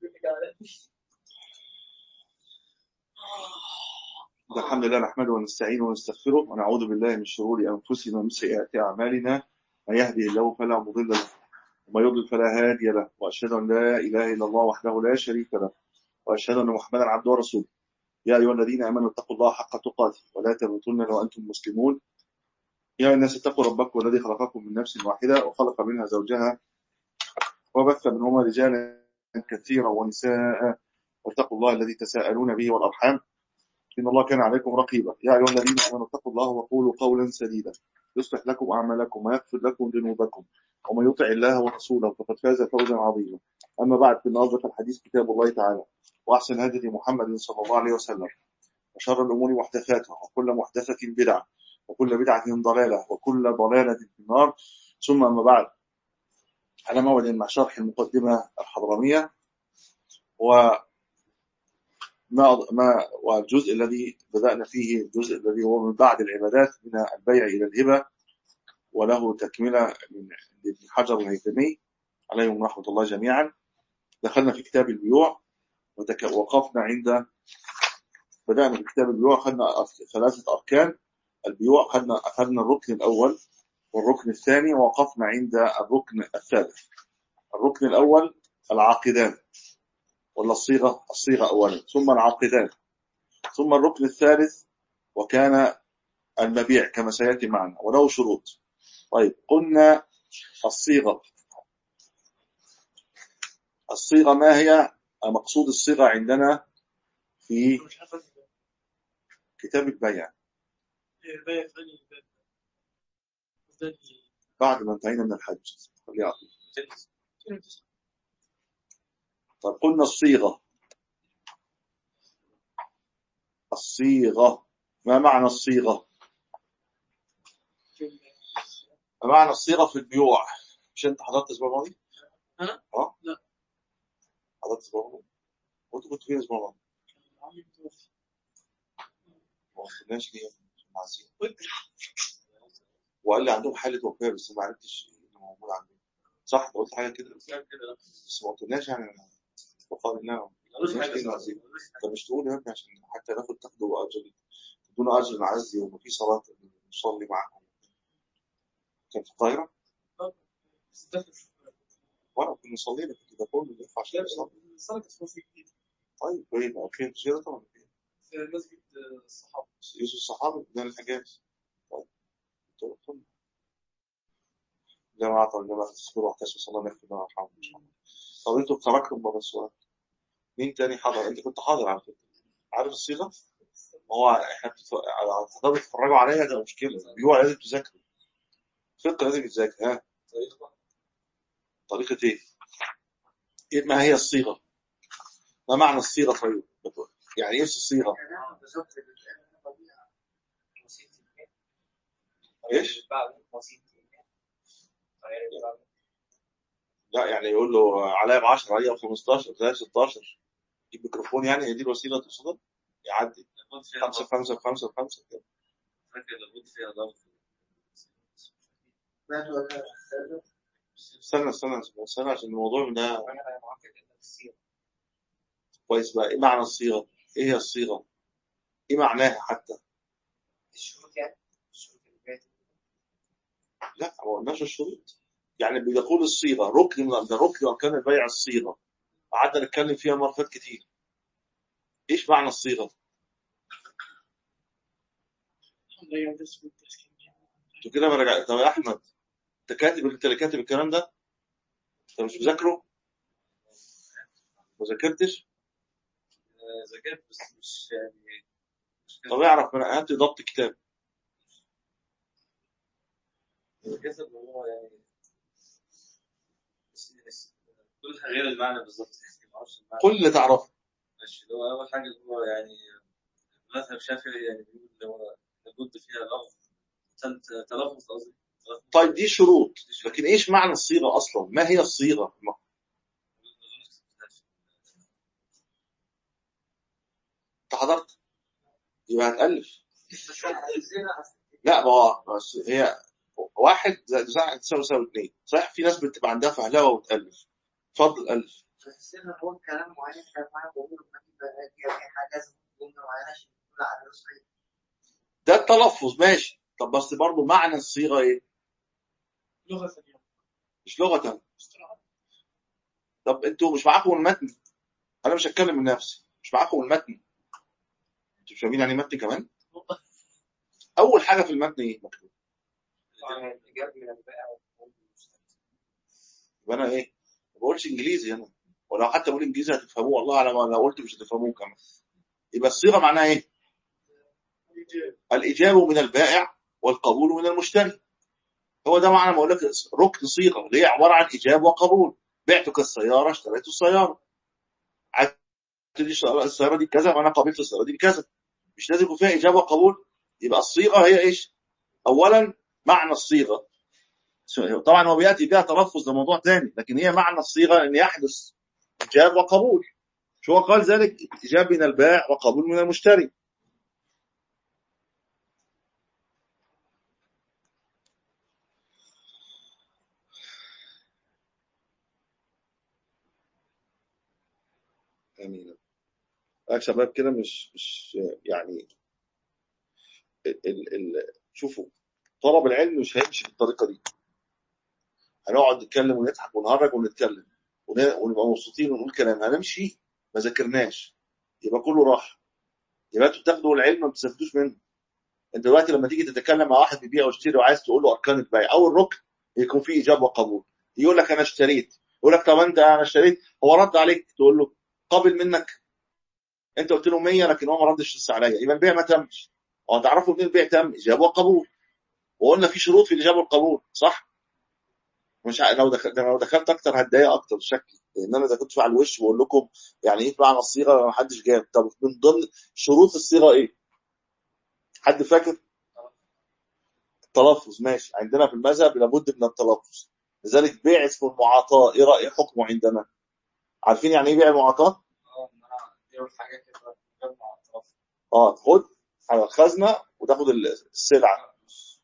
الحمد لله نحمده ونستعينه ونستغفره ونعوذ بالله من شرور أنفسنا ومن سيئات أعمالنا من يهدي الله فلا مضل له وما يضلل فلا هادي له وأشهد أن لا إله إلا الله وحده لا شريك له وأشهد أن محمدا عبده ورسوله يا أيها الذين آمنوا اتقوا الله حق تقاته ولا تموتن وأنتم مسلمون يا أيها الناس اتقوا ربكم الذي خلقكم من نفس واحدة وخلق منها زوجها وبث منهما رجالا كثيرا ونساء واتقوا الله الذي تساءلون به والأرحام إن الله كان عليكم رقيبا يا أيها الذين آمنوا اتقوا الله وقولوا قولا سديدا يصلح لكم أعمالكم ويغفر لكم ذنوبكم ومن يطع الله ورسوله فقد فاز فوزا عظيما أما بعد فإن أصدق الحديث كتاب الله تعالى وأحسن هدي محمد صلى الله عليه وسلم وشر الأمور محدثاتها وكل محدثة بدعة وكل بدعة ضلالة وكل ضلالة في النار ثم أما بعد على موعد مع شرح المقدمة الحضرمية و ما ما والجزء الذي بدأنا فيه الجزء الذي هو من بعد العبادات من البيع إلى الهبة وله تكملة من ابن حجر الهيثمي عليهم رحمة الله جميعا دخلنا في كتاب البيوع ووقفنا عند بدأنا في كتاب البيوع أخذنا ثلاثة أركان البيوع أخذنا أخذنا الركن الأول والركن الثاني ووقفنا عند الركن الثالث الركن الأول العاقدان ولا الصيغة الصيغة أولا ثم العاقدان ثم الركن الثالث وكان المبيع كما سيأتي معنا وله شروط طيب قلنا الصيغة الصيغة ما هي مقصود الصيغة عندنا في كتاب البيع بعد ما انتهينا من الحج طيب قلنا الصيغة الصيغة ما معنى الصيغة ما معنى الصيغة في البيوع مش انت حضرت اسبوع الماضي انا؟ اه لا حضرت اسبوع الماضي وانت كنت فين الاسبوع الماضي ما وصلناش ليه معزين وقال لي عندهم حالة وفاة بس ما عرفتش انه موجود عندهم صح انت قلت حاجة كده بس ما قلتلناش يعني وقال لنا انت مش تقول يا ابني عشان حتى ناخد تاخدوا اجر تدونا اجر نعزي وما في صلاة نصلي معاكم كان في القاهرة وانا كنا صلينا كنت بقول ما ينفعش نصلي طيب وين فين في شيراتون ولا فين؟ في مسجد الصحابة يوسف الصحابي ده الحجاز طيب توكل جماعة جماعة الصبر واحتسب صلى الله عليه وسلم إن شاء الله طب انتوا خرجتم بره السؤال مين تاني حضر انت كنت حاضر على فكرة عارف الصيغة ما هو احنا هتقدروا تتفرجوا عليها ده مشكلة البيوع لازم تذاكروا فقه لازم يتذاكر ها طريقة ايه؟ ايه ما هي الصيغة؟ ما معنى الصيغة طيب؟ يعني ايه الصيغة؟ ايش؟ لا يعني يقول له عليا ب 10 عليا ب 15 عليا 16 يجيب ميكروفون يعني هي دي الوسيله تقصدها يعدي 5 5 5 5 كده استنى استنى استنى عشان الموضوع ده كويس بقى ايه معنى الصيغه؟ ايه هي الصيغه؟ ايه معناها حتى؟ لا ما قلناش الشروط يعني بيقول الصيغه ركن من ده ركن اركان البيع الصيغه قعدنا نتكلم فيها مرات كتير ايش معنى الصيغه؟ انتوا كده ما رجع طب يا احمد انت كاتب انت اللي كاتب الكلام ده؟ انت مش مذاكره؟ ما ذاكرتش؟ ذاكرت بس مش يعني طب اعرف من هات ضبط كتاب كتب هو يعني كل حاجة غير المعنى بالظبط يعني ما اعرفش المعنى كل اللي تعرفه ماشي اللي هو اول حاجه اللي هو يعني مذهب شافعي يعني بيقول اللي هو لابد فيها لفظ تل- تلفظ قصدي تلفظ. طيب دي شروط لكن ايش معنى الصيغه اصلا؟ ما هي الصيغه؟ ما- انت حضرت؟ يبقى هتالف لا ما هو بس هي واحد زائد واحد تساوي يساوي اثنين صحيح في ناس بتبقى عندها فهلوه وتالف اتفضل الف بس انا بقول كلام معين كلام معين بقول لما تبقى اجي اي حاجه لازم جمله معينه عشان تقول على صحيح ده التلفظ ماشي طب بس برضه معنى الصيغه ايه لغه ثانيه مش لغه طب انتوا مش معاكم المتن انا مش هتكلم من نفسي مش معاكم المتن انتوا مش فاهمين يعني إيه متن كمان اول حاجه في المتن ايه مكتوب الاجابه من البائع يبقى انا ايه ما بقولش انجليزي انا ولو حتى بقول انجليزي هتفهموه والله على ما لو قلت مش هتفهموه كمان يبقى الصيغه معناها ايه الاجاب من البائع والقبول من المشتري هو ده معنى ما اقول لك ركن صيغه اللي هي عباره عن ايجاب وقبول بعتك السياره اشتريت السياره عدت لي السياره دي بكذا وانا قبلت السياره دي بكذا مش لازم يكون فيها ايجاب وقبول يبقى الصيغه هي ايش اولا معنى الصيغه طبعا هو بياتي بها تلفظ ده موضوع ثاني لكن هي معنى الصيغه ان يحدث ايجاب وقبول شو هو قال ذلك ايجاب من البائع وقبول من المشتري امين يا شباب كده مش مش يعني ال ال ال شوفوا طلب العلم مش هيمشي بالطريقه دي هنقعد نتكلم ونضحك ونهرج ونتكلم ون- ونبقى مبسوطين ونقول كلام هنمشي ما ذاكرناش يبقى كله راح يبقى انتوا بتاخدوا العلم ما بتستفيدوش منه انت دلوقتي لما تيجي تتكلم مع واحد بيبيع ويشتري وعايز تقول له اركان البيع اول ركن يكون فيه ايجاب وقبول يقول لك انا اشتريت يقول لك طب انت انا اشتريت هو رد عليك تقول له قابل منك انت قلت له 100 لكن هو ما ردش لسه عليا يبقى البيع ما تمش هو تعرفوا منين البيع تم ايجاب وقبول وقلنا في شروط في الايجاب والقبول صح مش ع- لو دخلت لو دخلت اكتر هتضايق اكتر شكلي لان انا اذا كنت على الوش بقول لكم يعني ايه معنى الصيغه ما حدش جاب طب من ضمن شروط الصيغه ايه؟ حد فاكر؟ التلفظ ماشي عندنا في المذهب لابد من التلفظ لذلك بيع اسمه المعاطاه ايه راي حكمه عندنا؟ عارفين يعني ايه بيع المعاطاه؟ اه ان انا اديله حاجه كده جمع اطراف اه خد على الخزنه وتاخد السلعه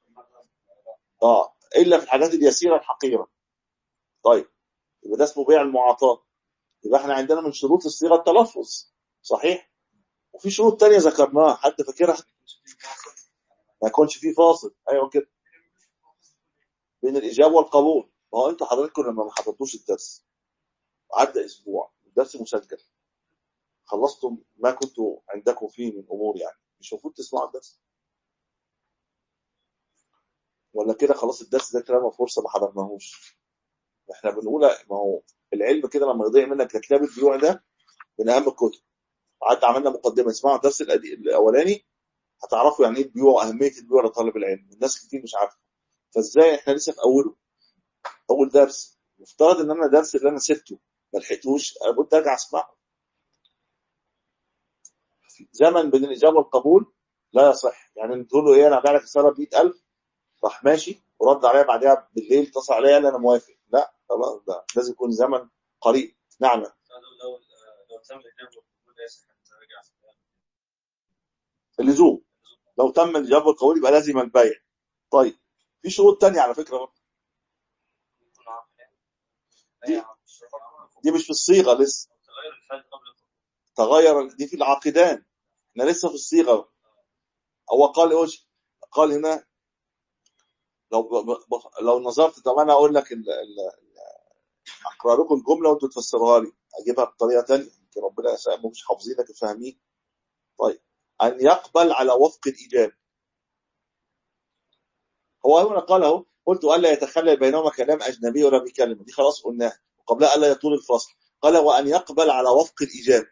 اه الا في الحاجات اليسيره الحقيره طيب يبقى ده اسمه بيع المعاطاه يبقى احنا عندنا من شروط الصيغه التلفظ صحيح وفي شروط تانية ذكرناها حد فاكرها ما يكونش فيه فاصل ايوه كده بين الاجابه والقبول ما هو انتوا حضراتكم لما ما حضرتوش الدرس عدى اسبوع الدرس مسجل خلصتم ما كنتوا عندكم فيه من امور يعني مش المفروض تسمعوا الدرس ولا كده خلاص الدرس ده كلام فرصه ما حضرناهوش احنا بنقول ما هو العلم كده لما يضيع منك كتاب البيوع ده من اهم الكتب قعدت عملنا مقدمه اسمعوا الدرس الأدي- الاولاني هتعرفوا يعني ايه البيوع واهميه البيوع لطالب العلم الناس كتير مش عارفه فازاي احنا لسه في اوله اول درس مفترض ان انا درس اللي انا سبته ما لحقتوش لابد ارجع اسمعه زمن بين الاجابه والقبول لا يصح يعني تقول له ايه انا هبيع لك السياره ب 100000 راح ماشي ورد عليا بعدها بالليل اتصل عليا قال لي انا موافق لا خلاص ده لازم يكون زمن قريب نعم لو لو لو تم الاجابه والقبول ده يصح انت راجع في الكلام. اللزوم لو تم الاجابه والقبول يبقى لازم البيع طيب في شروط تانية على فكره برضه. يكون عقل يعني. دي- أي عقل. دي مش في الصيغه لسه تغير الفعل قبل القبول. تغير دي في العاقدان احنا لسه في الصيغه هو قال ايش قال هنا لو ب- ب- لو نظرت طب انا اقول لك ال- ال- اقرا لكم الجمله وانتوا تفسروها لي اجيبها بطريقه ثانيه يمكن ربنا يسأل مش حافظين لكن فاهمين طيب ان يقبل على وفق الايجاب هو هنا قال اهو قلت الا يتخلل بينهما كلام اجنبي ولا بكلمه دي خلاص قلناها وقبلها الا يطول الفصل قال وان يقبل على وفق الايجاب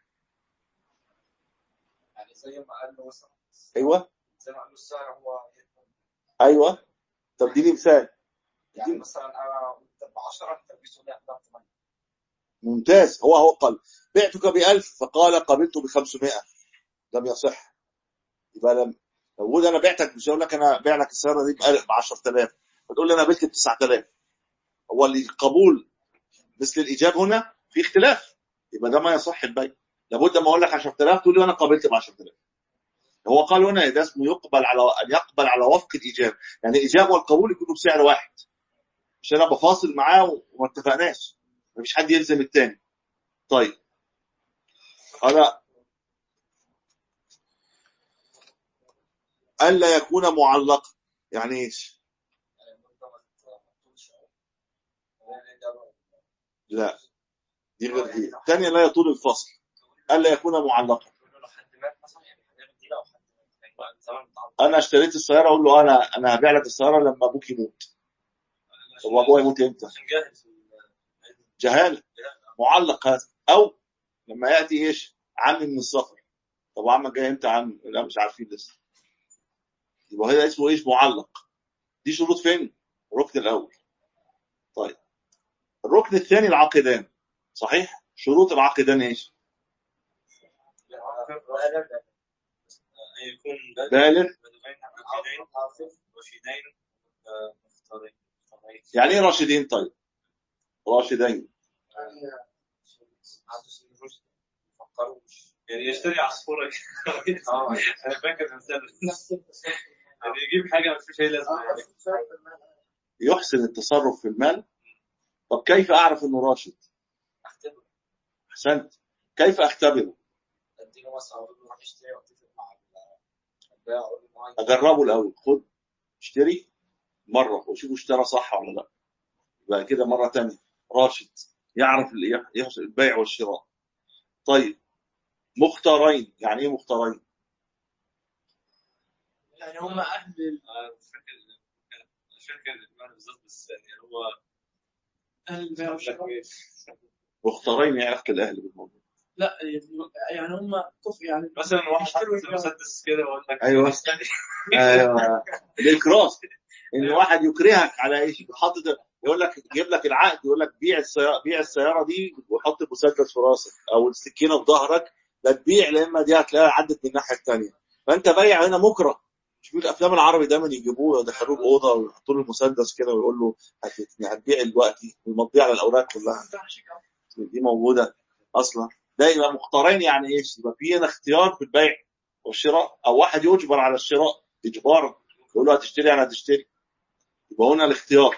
يعني زي ما قال له مثلا ايوه زي ما قال له السعر هو ايوه طب دي لي مثال يعني مثلا انا قلت ب 10 انت بتقول لي ب 8 ممتاز هو هو قال بعتك ب 1000 فقال قبلت ب 500 لم يصح يبقى لم لو قول انا بعتك مش هقول لك انا بيع لك السياره دي ب 10000 فتقول لي انا بعت ب 9000 هو اللي القبول مثل الايجاب هنا في اختلاف يبقى ده ما يصح البيع لابد ما اقول لك 10000 تقول لي انا قبلت ب 10000 هو قال هنا ده اسمه يقبل على ان يقبل على وفق الايجاب يعني الايجاب والقبول يكونوا بسعر واحد مش انا بفاصل معاه وما اتفقناش مفيش حد يلزم التاني طيب هذا ألا يكون معلقا يعني ايش؟ لا دي غير دي الثانية لا يطول الفصل ألا يكون معلقا أنا اشتريت السيارة أقول له أنا أنا هبيع لك السيارة لما أبوك يموت طب وأبوه يموت إمتى؟ عشان جاهز جهالة معلق هذا أو لما يأتي إيش؟ عمي من السفر طب عمك جاي إمتى عم؟ لا مش عارفين لسه يبقى هذا اسمه إيش؟ معلق دي شروط فين؟ الركن الأول طيب الركن الثاني العقدان صحيح؟ شروط العقدان إيش؟ أن يكون بالغ بالغ بالغين رشيدين رشيدين آه، مختارين مختارين. يعني إيه راشدين طيب؟ راشدين يعني يشتري عصفورة كده. أنا فاكر مثلا يعني يجيب حاجة ما فيش أي لازمة يعني. يحسن التصرف في المال طب كيف أعرف إنه راشد؟ أختبر أحسنت كيف أختبره؟ أديله مثلا أقول له روح اشتري وأتفق مع البائع أقول له معايا أجربه الأول خد اشتري مرة وشوفه اشترى صح ولا لا يبقى كده مرة تانية راشد يعرف اللي يحصل البيع والشراء طيب مختارين يعني ايه مختارين يعني هم اهل ال- أنا مش فاكر مش فاكر المعنى بالظبط بس يعني هو اهل البيع والشراء مختارين يعني علاقة الأهل بالموضوع لا يعني هم كفء يعني مثلا واحد حاطط يشتروا يبيعوا. مسدس كده ويقول لك أيوة. استني ايوه الإكراه إن واحد يكرهك على ايش حاطط يقول لك يجيب لك العقد يقول لك بيع السيارة بيع السيارة دي وحط المسدس في راسك أو السكينة في ظهرك لا تبيع لما دي هتلاقيها عدت من الناحية الثانية فأنت بايع هنا مكره مش في الافلام العربي دايما يجيبوه يدخلوه الاوضه ويحطوا له المسدس كده ويقول له هت- هتبيع دلوقتي ويمضيه على الاوراق كلها دي موجوده اصلا ده يبقى مختارين يعني ايش؟ يبقى في هنا اختيار في البيع والشراء او واحد يجبر على الشراء اجبارا يقول له هتشتري يعني هتشتري يبقى هنا الاختيار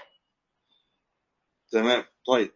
تمام طيب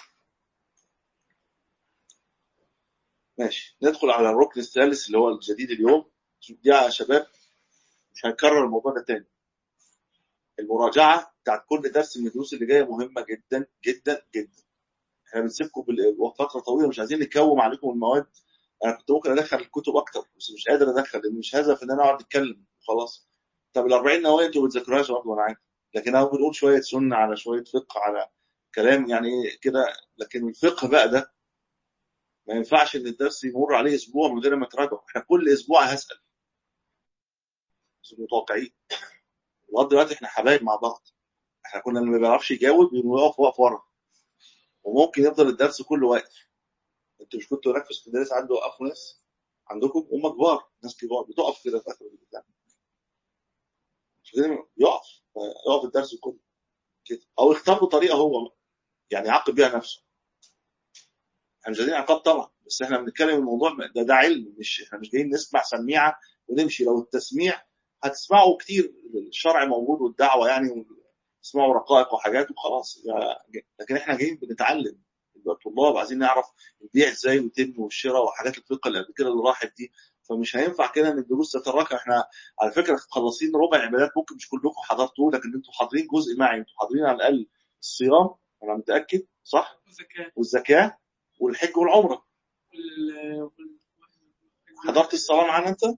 ماشي ندخل على الركن الثالث اللي هو الجديد اليوم دي يا شباب مش هنكرر الموضوع ده تاني المراجعه بتاعت كل درس من الدروس اللي جايه مهمه جدا جدا جدا احنا بنسيبكم بال- فتره طويله مش عايزين نكوم عليكم المواد انا كنت ممكن ادخل الكتب اكتر بس مش قادر ادخل لان مش هدف ان انا اقعد اتكلم وخلاص طب ال 40 نوايا انتوا ما بتذاكروهاش برضه انا عارف لكن انا بنقول شويه سنه على شويه فقه على كلام يعني إيه كده لكن الفقه بقى ده ما ينفعش ان الدرس يمر عليه اسبوع من غير ما تراجعه احنا كل اسبوع هسال بس متوقعين لغايه دلوقتي احنا حبايب مع بعض احنا كنا اللي ما بيعرفش يجاوب يقف واقف ورا وممكن يفضل الدرس كله واقف انتوا مش كنتوا هناك في اسكندريه ساعات بيوقفوا ناس عندكم هم كبار ناس كبار بتقف كده في اخر البتاع مش كده يقف يقف الدرس كله كده او يختار له طريقه هو بقى. يعني يعاقب بيها نفسه احنا مش عايزين عقاب طبعا بس احنا بنتكلم الموضوع ده ده علم مش احنا مش جايين نسمع سميعه ونمشي لو التسميع هتسمعوا كتير الشرع موجود والدعوه يعني تسمعوا رقائق وحاجات وخلاص يا- لكن احنا جايين بنتعلم يبقى طلاب عايزين نعرف البيع ازاي ويتم والشراء وحاجات الفقه اللي قبل كده اللي راحت دي فمش هينفع كده ان الدروس تتراكم احنا على فكره مخلصين ربع عبادات ممكن مش كلكم حضرتوه لكن انتوا حاضرين جزء معي انتوا حاضرين على الاقل الصيام انا متاكد صح والزكاة والزكاه والحج والعمره وال- وال- حضرت الصلاه معانا انت؟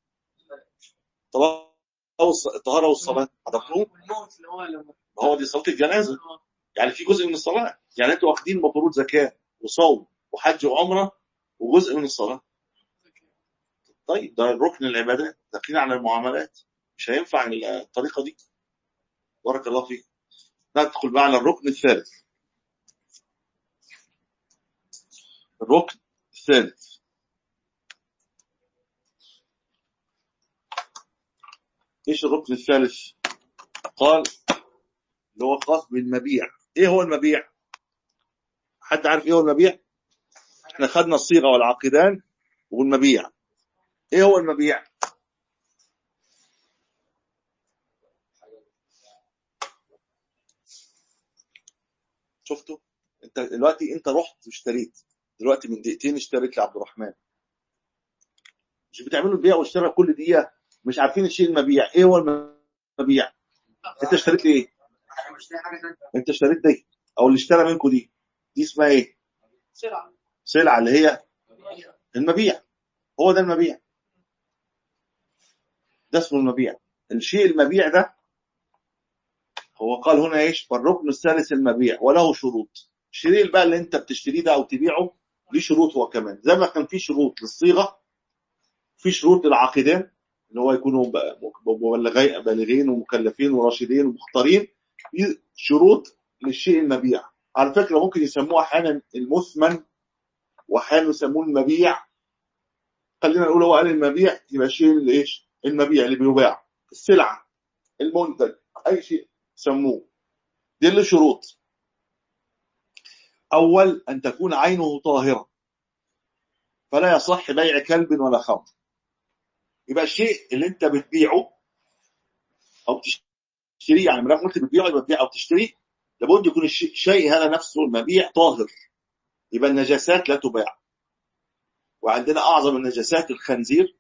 طب الطهاره والصلاه حضرتوه؟ والموت اللي هو لما هو دي صلاه الجنازه آه. يعني في جزء من الصلاه يعني انتوا واخدين مفروض زكاه وصوم وحج وعمره وجزء من الصلاه طيب ده ركن العبادات داخلين على المعاملات مش هينفع الطريقه دي بارك الله فيك ندخل بقى على الركن الثالث الركن الثالث ايش الركن الثالث قال اللي هو خاص بالمبيع ايه هو المبيع حد عارف ايه هو المبيع احنا خدنا الصيغه والعقدان والمبيع ايه هو المبيع شفتوا انت دلوقتي انت رحت واشتريت دلوقتي من دقيقتين اشتريت لعبد الرحمن مش بتعملوا البيع والشراء كل دقيقه مش عارفين الشيء المبيع ايه هو المبيع انت اشتريت لي ايه انا مش لاقي حاجه ثانيه انت اشتريت دي او اللي اشترى منكم دي دي اسمها ايه سرعة سلعه اللي هي المبيع هو ده المبيع ده اسمه المبيع الشيء المبيع ده هو قال هنا ايش فالركن الثالث المبيع وله شروط الشيء بقى اللي انت بتشتريه ده او تبيعه ليه شروط هو كمان زي ما كان في شروط للصيغه في شروط للعاقدين ان هو يكونوا ب- مبلغين بالغين ومكلفين وراشدين ومختارين في شروط للشيء المبيع على فكره ممكن يسموه احيانا المثمن واحيانا يسموه المبيع خلينا نقول هو قال المبيع يبقى الشيء اللي ايش المبيع اللي بيباع السلعه المنتج اي شيء سموه دي له شروط اول ان تكون عينه طاهره فلا يصح بيع كلب ولا خمر يبقى الشيء اللي انت بتبيعه او تشتريه يعني ما قلت بتبيعه يبقى بتبيع او تشتريه لابد يكون الشيء الشيء هذا نفسه المبيع طاهر يبقى النجاسات لا تباع وعندنا اعظم النجاسات الخنزير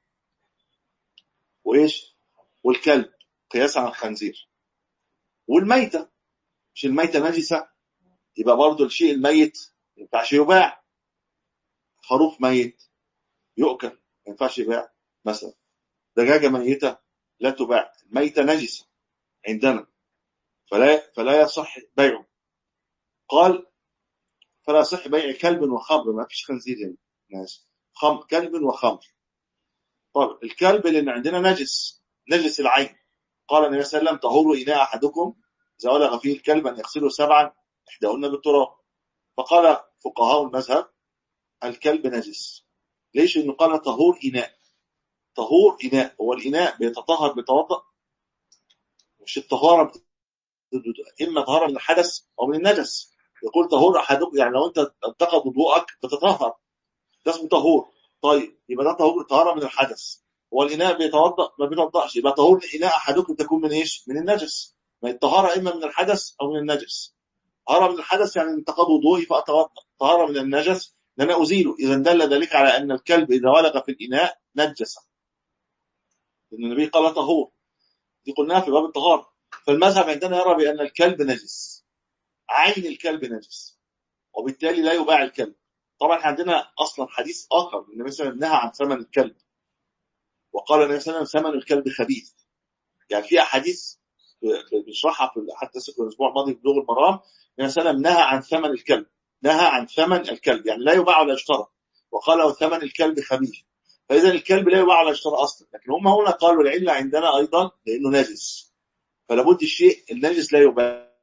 وايش والكلب قياسا على الخنزير والميته مش الميته نجسه يبقى برضه الشيء الميت ما ينفعش يباع خروف ميت يؤكل ما ينفعش يباع مثلا دجاجه ميته لا تباع ميته نجسه عندنا فلا فلا يصح بيعه قال فلا يصح بيع كلب وخمر ما فيش خنزير هنا ناس خم كلب وخمر طب الكلب اللي عندنا نجس نجس العين قال النبي صلى الله عليه وسلم طهور اناء احدكم اذا ولغ فيه الكلب ان يغسله سبعا احداهن بالتراب فقال فقهاء المذهب الكلب نجس ليش انه قال طهور اناء طهور اناء هو الاناء بيتطهر بيتوضا مش الطهاره بت- اما طهاره من الحدث او من النجس يقول طهور احدكم يعني لو انت انتقد وضوءك بتطهر ده اسمه طهور طيب يبقى ده طهور طهاره من الحدث هو الاناء بيتوضا ما بيتوضاش يبقى طهور الاناء احدكم تكون من ايش؟ من النجس ما هي الطهاره اما من الحدث او من النجس طهاره من الحدث يعني انتقد وضوئي فاتوضا طهاره من النجس ان انا ازيله اذا دل ذلك على ان الكلب اذا ولغ في الاناء نجس لان النبي قال طهور دي قلناها في باب الطهاره فالمذهب عندنا يرى بان الكلب نجس عين الكلب نجس وبالتالي لا يباع الكلب طبعا احنا عندنا اصلا حديث اخر النبي صلى الله عليه وسلم نهى عن ثمن الكلب وقال النبي صلى الله عليه وسلم ثمن الكلب خبيث يعني في احاديث بيشرحها في حتى في الاسبوع الماضي في بلوغ المرام النبي صلى الله عليه وسلم نهى عن ثمن الكلب نهى عن ثمن الكلب يعني لا يباع ولا يشترى وقال وثمن الكلب خبيث فاذا الكلب لا يباع ولا يشترى اصلا لكن هم هنا قالوا العله عندنا ايضا لانه نجس فلا بد الشيء النجس لا يباع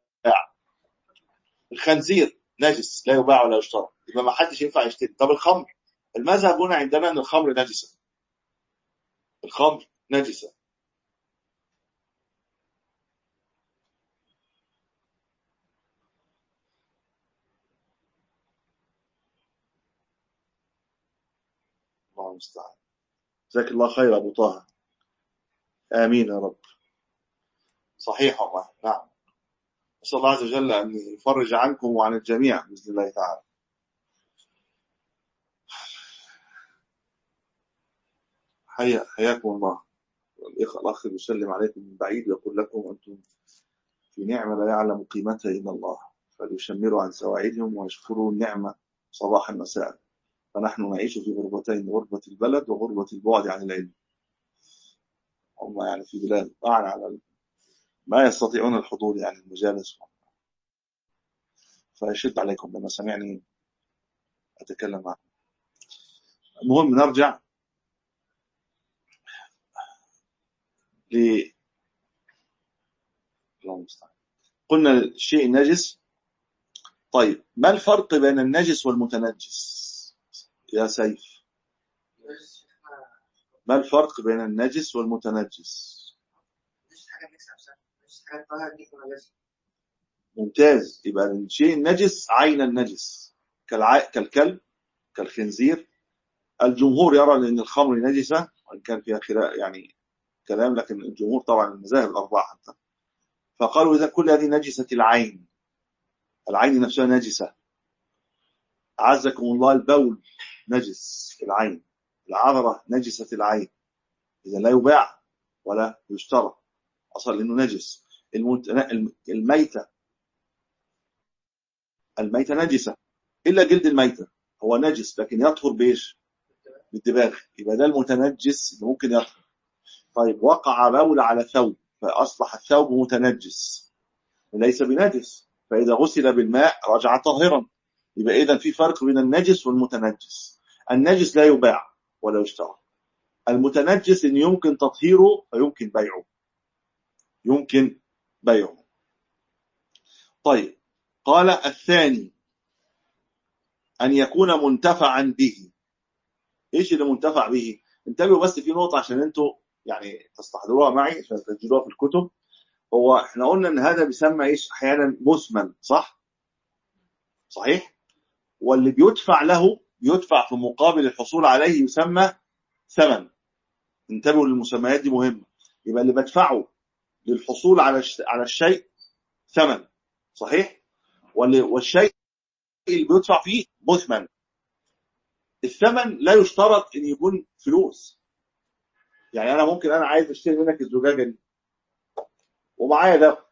الخنزير نجس لا يباع ولا يشترى يبقى ما حدش ينفع يشتري طب الخمر المذهب هنا عندنا ان الخمر نجسه الخمر نجسه الله المستعان جزاك الله خير ابو طه امين يا رب صحيح والله نعم نسال الله عز وجل ان يفرج عنكم وعن الجميع باذن الله تعالى حيا حياكم الله الإخ الأخ يسلم عليكم من بعيد ويقول لكم أنتم في نعمة لا يعلم قيمتها إلا الله فليشمروا عن سواعدهم ويشكروا النعمة صباحا مساء فنحن نعيش في غربتين غربة البلد وغربة البعد عن العلم هم يعني في بلاد أعلى على ما يستطيعون الحضور يعني المجالس فيشد عليكم لما سمعني أتكلم معكم المهم نرجع ل الله المستعان قلنا الشيء النجس طيب ما الفرق بين النجس والمتنجس يا سيف ما الفرق بين النجس والمتنجس مش حاجه نكسب سنه مش حاجه طاهره دي ولا لازم ممتاز يبقى الشيء النجس عين النجس كالع... كالكلب كالخنزير الجمهور يرى ان الخمر نجسه وان كان فيها خلاف يعني كلام لكن الجمهور طبعا المذاهب الاربعه حتى فقالوا اذا كل هذه نجسه العين العين نفسها نجسه أعزكم الله البول نجس العين العذرة نجسة العين إذا لا يباع ولا يشترى أصلا لأنه نجس المت... الميتة الميتة نجسة إلا جلد الميتة هو نجس لكن يطهر بإيش بالدباغ يبقى ده المتنجس اللي ممكن يطهر طيب وقع بول على ثوب فأصبح الثوب متنجس ليس بنجس فإذا غسل بالماء رجع طاهرا يبقى إذا في فرق بين النجس والمتنجس النجس لا يباع ولا يشترى المتنجس إن يمكن تطهيره ويمكن بيعه يمكن بيعه طيب قال الثاني أن يكون منتفعا به إيش اللي منتفع به انتبهوا بس في نقطة عشان انتوا يعني تستحضروها معي عشان تسجلوها في الكتب هو احنا قلنا ان هذا بيسمى ايش احيانا مسمن صح صحيح واللي بيدفع له يدفع في مقابل الحصول عليه يسمى ثمن انتبهوا للمسميات دي مهمة يبقى اللي بدفعه للحصول على الش- على الشيء ثمن صحيح واللي- والشيء اللي بيدفع فيه مثمن الثمن لا يشترط ان يكون فلوس يعني انا ممكن انا عايز اشتري منك الزجاجه دي ومعايا ده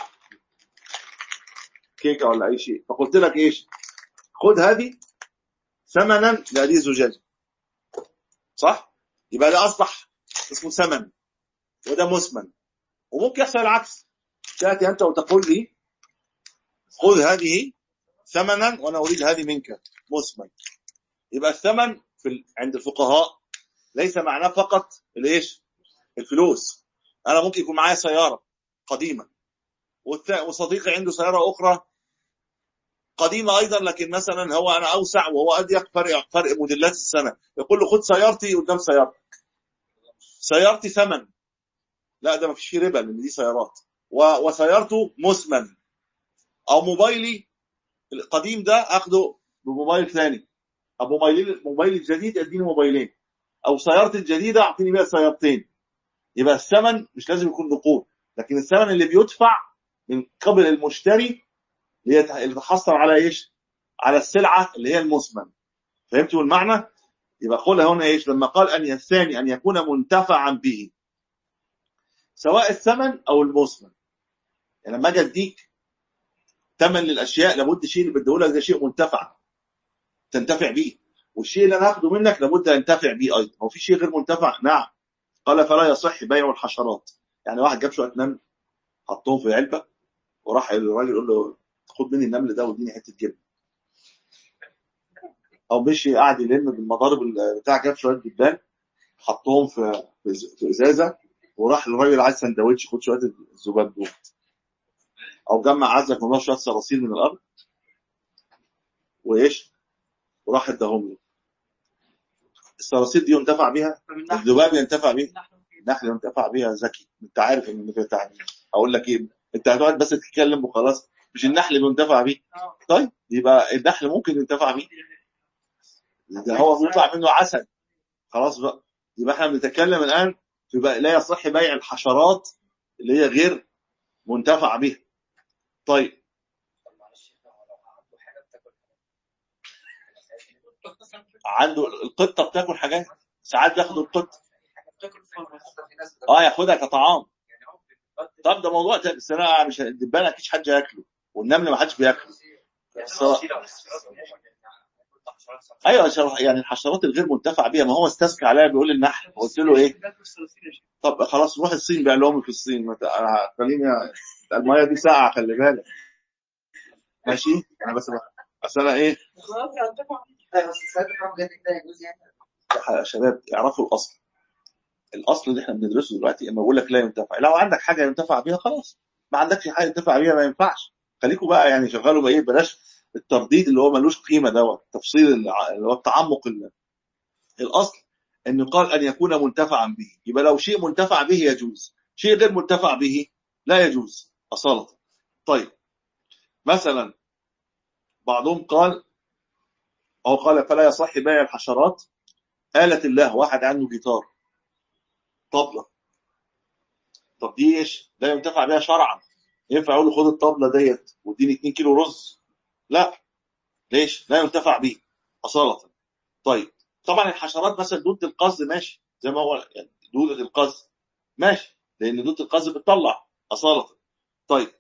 كيكه ولا اي شيء فقلت لك ايش خد هذه ثمنا لهذه الزجاجه صح يبقى ده اصبح اسمه ثمن وده مثمن وممكن يحصل العكس تاتي انت وتقول لي خذ هذه ثمنا وانا اريد هذه منك مثمن يبقى الثمن في ال... عند الفقهاء ليس معناه فقط الايش الفلوس انا ممكن يكون معايا سياره قديمه والث- وصديقي عنده سياره اخرى قديمه ايضا لكن مثلا هو انا اوسع وهو اضيق فرق فرق موديلات السنه يقول له خد سيارتي قدام سيارتك سيارتي ثمن لا ده ما فيش فيه ربا لان دي سيارات و... وسيارته مثمن او موبايلي القديم ده اخده بموبايل ثاني او موبايلي موبايلي الجديد اديني موبايلين او سيارتي الجديده اعطيني بيها سيارتين يبقى الثمن مش لازم يكون نقود لكن الثمن اللي بيدفع من قبل المشتري ليت- اللي يتحصل على ايش على السلعه اللي هي المثمن فهمتوا المعنى يبقى قولها هنا ايش لما قال ان الثاني ان يكون منتفعا به سواء الثمن او المثمن يعني لما اجي اديك ثمن للاشياء لابد الشيء اللي بديه لك ده شيء منتفع تنتفع به والشيء اللي انا هاخده منك لابد ان انتفع به ايضا هو في شيء غير منتفع نعم قال فلا يصح بيع الحشرات يعني واحد جاب شويه نمل حطهم في علبه وراح الراجل يقول له خد مني النمل ده واديني حته جبنه او مشي قاعد يلم بالمضارب ال- بتاع جاب شويه جبان حطهم في في إز- في ازازه وراح الراجل عايز سندوتش خد شويه الذباب دول او جمع عزك والله شويه صراصير من الارض وايش وراح اداهم له الصراصير دي ينتفع بيها الذباب ينتفع بيها النحل ينتفع بيها ذكي انت عارف ان بتاع اقول لك ايه انت هتقعد بس تتكلم وخلاص مش النحل بينتفع بيه طيب يبقى النحل ممكن ينتفع بيه ده هو بيطلع منه عسل خلاص بقى يبقى احنا بنتكلم الان في بقى لا يصح بيع الحشرات اللي هي غير منتفع بها طيب عنده القطه بتاكل حاجات ساعات بياخدوا القطه اه ياخدها كطعام طب ده موضوع تاني بس انا مش الدبان اكيد حد ياكله والنمل ما حدش بياكله الصراحة. ايوه شر- يعني الحشرات الغير منتفع بيها ما هو استسكى عليها بيقول النحل قلت له ايه طب خلاص روح الصين بيع لهم في الصين ما ت- أنا- خليني الميه دي ساقعه خلي بالك ماشي انا بس بس انا ايه خلاص هنتفق ايوه بس السؤال ده بجد ده يجوز يعني يا شباب اعرفوا الاصل الاصل اللي احنا بندرسه دلوقتي اما بقول لك لا ينتفع لو عندك حاجه ينتفع بيها خلاص ما عندكش حاجه ينتفع بيها ما ينفعش خليكم بقى يعني شغالوا بقى ايه بلاش الترديد اللي هو ملوش قيمه دوت تفصيل الع- اللي هو التعمق ال- الاصل ان يقال ان يكون منتفعا به يبقى لو شيء منتفع به يجوز شيء غير منتفع به لا يجوز اصاله طيب مثلا بعضهم قال او قال فلا يصح بيع الحشرات آلة الله واحد عنده جيتار طبلة طب دي ايش؟ لا ينتفع بها شرعا ينفع اقول له خد الطبلة ديت واديني 2 كيلو رز لا ليش؟ لا ينتفع به أصالة طيب طبعا الحشرات مثلا دودة القز ماشي زي ما هو يعني دودة القز ماشي لأن دودة القز بتطلع أصالة طيب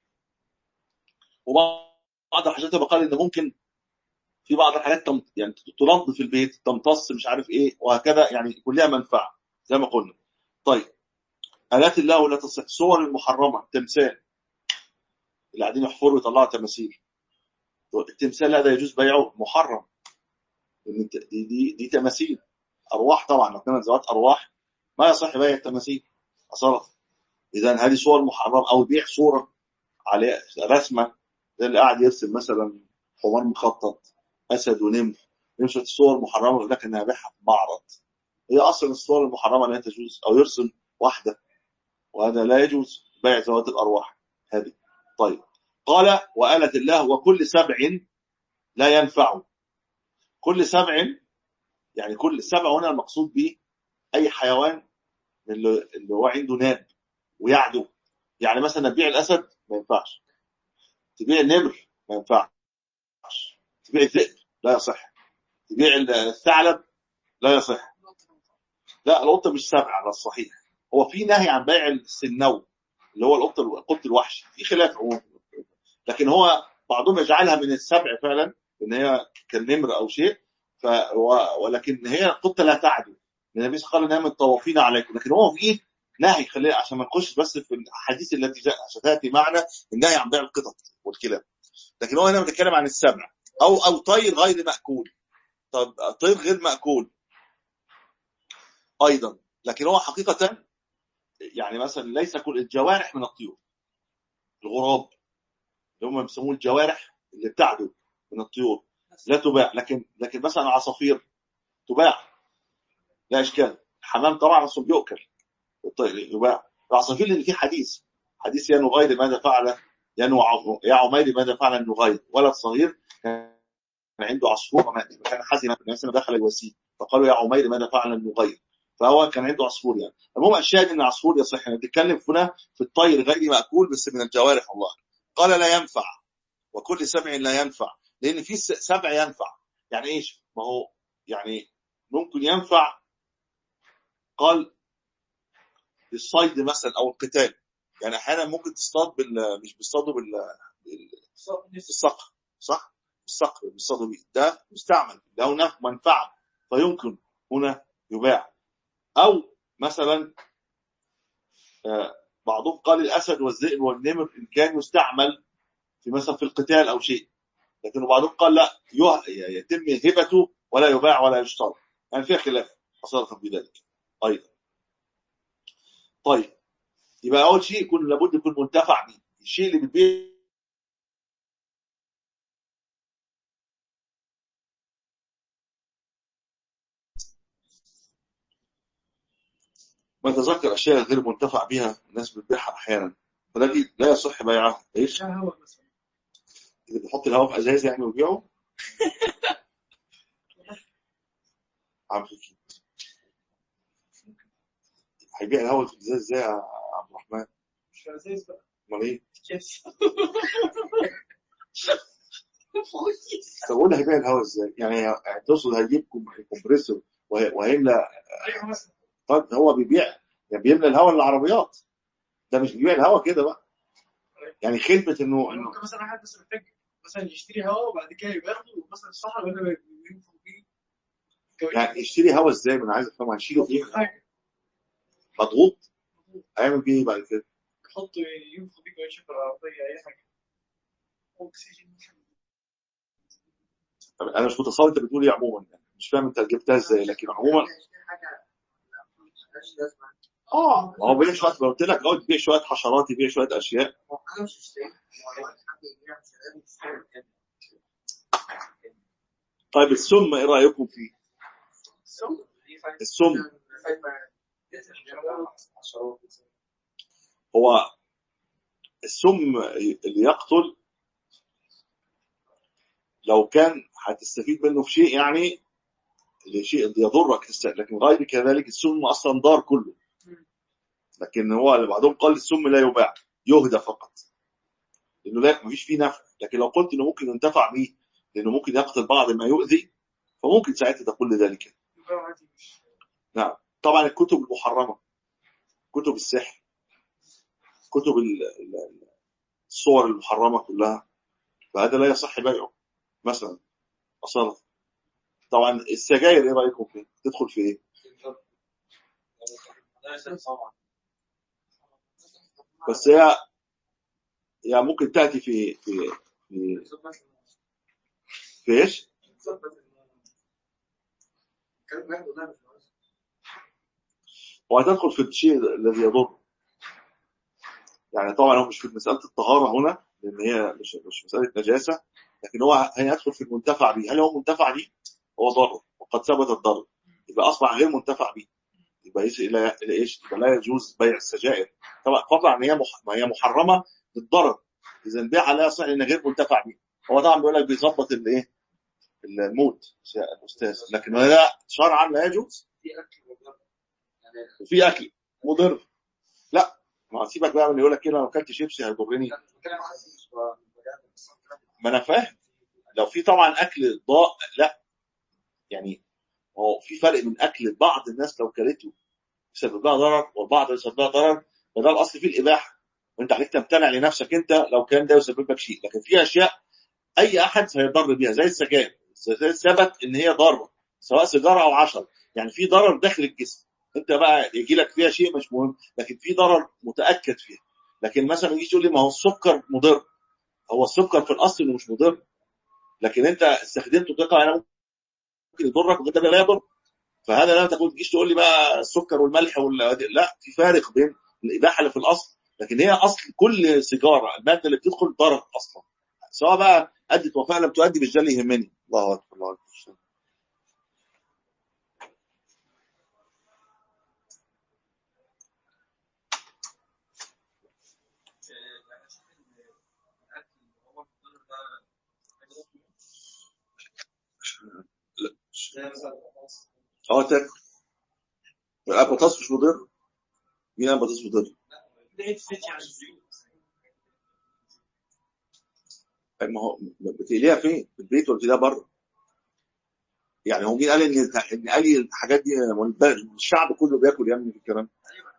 وبعض الحاجات بقال إن ممكن في بعض الحاجات تم يعني تنظف البيت تمتص مش عارف ايه وهكذا يعني كلها منفعه زي ما قلنا طيب آلات الله لا تصح صور المحرمه تمثال اللي قاعدين يحفروا ويطلعوا تماثيل التمثال لا ده يجوز بيعه محرم لان الت- دي دي, دي تماثيل ارواح طبعا لو كانت ذوات ارواح ما يصح بيع التماثيل اصلا اذا هذه صور محرمه او بيع صوره على رسمه زي اللي قاعد يرسم مثلا حمار مخطط اسد ونمر يرسم الصور محرمه يقول لك انها بيعها في معرض هي اصلا الصور المحرمه لا تجوز او يرسم واحده وهذا لا يجوز بيع ذوات الارواح هذه طيب قال وآلة الله وكل سبع لا ينفع كل سبع يعني كل سبع هنا المقصود به اي حيوان من اللي اللي هو عنده ناب ويعدو يعني مثلا تبيع الاسد ما ينفعش تبيع النمر ما ينفعش تبيع الذئب لا يصح تبيع الثعلب لا يصح لا القطه مش سبع على الصحيح هو في نهي عن بيع السنو اللي هو القط القط الوحشي في خلاف عموما لكن هو بعضهم يجعلها من السبع فعلا ان هي كالنمر او شيء ف و- ولكن هي القطه لا تعدو لان النبي صلى الله عليه وسلم قال انها من طوافين عليكم لكن هو في نهي خلينا عشان ما نخش بس في الحديث التي جاء عشان تاتي معنا النهي عن بيع القطط والكلاب لكن هو هنا بنتكلم عن السبع او او طير غير ماكول طب طير غير ماكول ايضا لكن هو حقيقه يعني مثلا ليس كل الجوارح من الطيور الغراب اللي هم بيسموه الجوارح اللي بتعدو من الطيور لا تباع لكن لكن مثلا العصافير تباع لا اشكال الحمام طبعا اصلا بيؤكل الطير يباع العصافير اللي فيه حديث حديث يا نغير ماذا فعل يا نوع- يا عمير ماذا فعل النغير ولد صغير كان عنده عصفور كان حزن مثلا دخل الوسيم فقالوا يا عمير ماذا فعل النغير فهو كان عنده عصفور يعني المهم الشاهد ان العصفور يصح يعني بنتكلم هنا في الطير غير ماكول بس من الجوارح الله قال لا ينفع وكل سبع لا ينفع لان في س- سبع ينفع يعني ايش ما هو يعني ممكن ينفع قال للصيد مثلا او القتال يعني احيانا ممكن تصطاد بال مش بيصطادوا بال بال- بالصقر صح الصقر بيصطادوا بيه ده مستعمل ده هناك منفعه فيمكن هنا يباع او مثلا آه، بعضهم قال الاسد والذئب والنمر ان كان يستعمل في مثلا في القتال او شيء لكن بعضهم قال لا يه- يتم هبته ولا يباع ولا يشترى يعني فيها خلاف اصلا في ذلك ايضا طيب يبقى اول شيء يكون لابد يكون منتفع به الشيء اللي بتبيع بتذكر اشياء غير منتفع بها الناس بتبيعها احيانا فالذي لا يصح بيعها ايش؟ هو مثلا اللي بيحط الهواء في ازاز يعني ويبيعه عم فكرة هيبيع الهواء في الازاز ازاي يا عبد الرحمن؟ مش عزيز بقى امال ايه؟ كيس طب قول لي هيبيع الهواء ازاي؟ يعني يعني تقصد هيجيب كوم- كومبريسور وهي- وهيملى ايوه مثلا طب هو بيبيع يعني بيملى الهواء للعربيات ده مش بيبيع الهواء كده بقى يعني خلفة انه انه ممكن مثلا واحد بس محتاج مثلا يشتري هواء وبعد كده ياخده ومثلا الصحراء ولا ينفخ بيه يعني يشتري هواء ازاي؟ ما انا عايز افهم هيشيله في ايه؟ حاجه مضغوط هيعمل بيه ايه بعد كده؟ يحط ينفخ بيه كويس في العربيه اي حاجه اكسجين طب انا مش متصور انت بتقول ايه عموما يعني مش فاهم انت جبتها ازاي لكن عموما حاجه ملهاش لازمه اه ما هو بيبيع شويه ما قلت لك اه بيبيع شويه حشرات يبيع شويه اشياء هو انا مش هشتريها هو حد يبيع مش لازم يشتري طيب السم ايه رايكم فيه؟ السم السم هو السم اللي يقتل لو كان هتستفيد منه في شيء يعني لشيء يضرك تست- لكن غير كذلك السم اصلا ضار كله لكن هو اللي بعضهم قال السم لا يباع يهدى فقط لانه لا مفيش فيه نفع لكن لو قلت انه ممكن ينتفع به لانه ممكن يقتل بعض ما يؤذي فممكن ساعتها تقول لذلك يبقى عادي مش نعم طبعا الكتب المحرمه كتب السحر كتب ال- ال- الصور المحرمه كلها فهذا لا يصح بيعه مثلا اصلا طبعا السجاير ايه رايكم فيه؟ تدخل في ايه؟ لا يصح طبعا بس هي هي ممكن تاتي في في في, في ايش؟ كلام واحد والله مش عاوز. وهتدخل في الشيء الذي يضر يعني طبعا هو مش في مساله الطهاره هنا لان هي مش مش مساله نجاسه لكن هو هيدخل في المنتفع به هل هو منتفع به؟ هو ضر وقد ثبت الضر يبقى اصبح غير منتفع به يبقى ايش الى الى ايش؟ يبقى لا يجوز بيع السجائر طبعا فضلا ان هي مح... ما هي محرمه للضرر اذا البيع لا يصح لان غير منتفع به هو طبعا بيقول لك بيظبط الايه؟ الموت يا الاستاذ لكن لا شرعا لا يجوز في اكل وضرب يعني وفي اكل مضر لا ما سيبك بقى من يقول لك كده لو اكلت شيبسي هيضرني كان بتكلم عن مش بجد بس أنا بتكلم ما انا فاهم لو في طبعا اكل ضاء لا يعني هو في فرق من اكل بعض الناس لو كلته يسبب لها ضرر والبعض يسبب لها ضرر فده الاصل فيه الاباحه وانت عليك تمتنع لنفسك انت لو كان ده يسبب لك شيء لكن في اشياء اي احد هيضر بيها زي السجاير زي- ثبت ان هي ضاره سواء سيجاره او عشر يعني في ضرر داخل الجسم انت بقى يجي لك فيها شيء مش مهم لكن في ضرر متاكد فيها لكن مثلا يجي تقول لي ما هو السكر مضر هو السكر في الاصل انه مش مضر لكن انت استخدمته بطريقه انا ممكن يضرك وده لا يضر فهذا لا تقول تجيش تقول لي بقى السكر والملح وال... لا في فارق بين الاباحه اللي في الاصل لكن هي اصل كل سيجاره الماده اللي بتدخل ضرر اصلا سواء بقى ادت وفاء لم تؤدي مش ده اللي يهمني الله اكبر الله اكبر زي مثلا اه تاكل الابطاس مش مضر مين الابطاس مضر لقيت فتي عن الزيوت ما هو بتقليها فين؟ في البيت ولا بتقليها بره؟ يعني هو مين قال ان ان قال الحاجات دي الشعب كله بياكل يا ابني في الكلام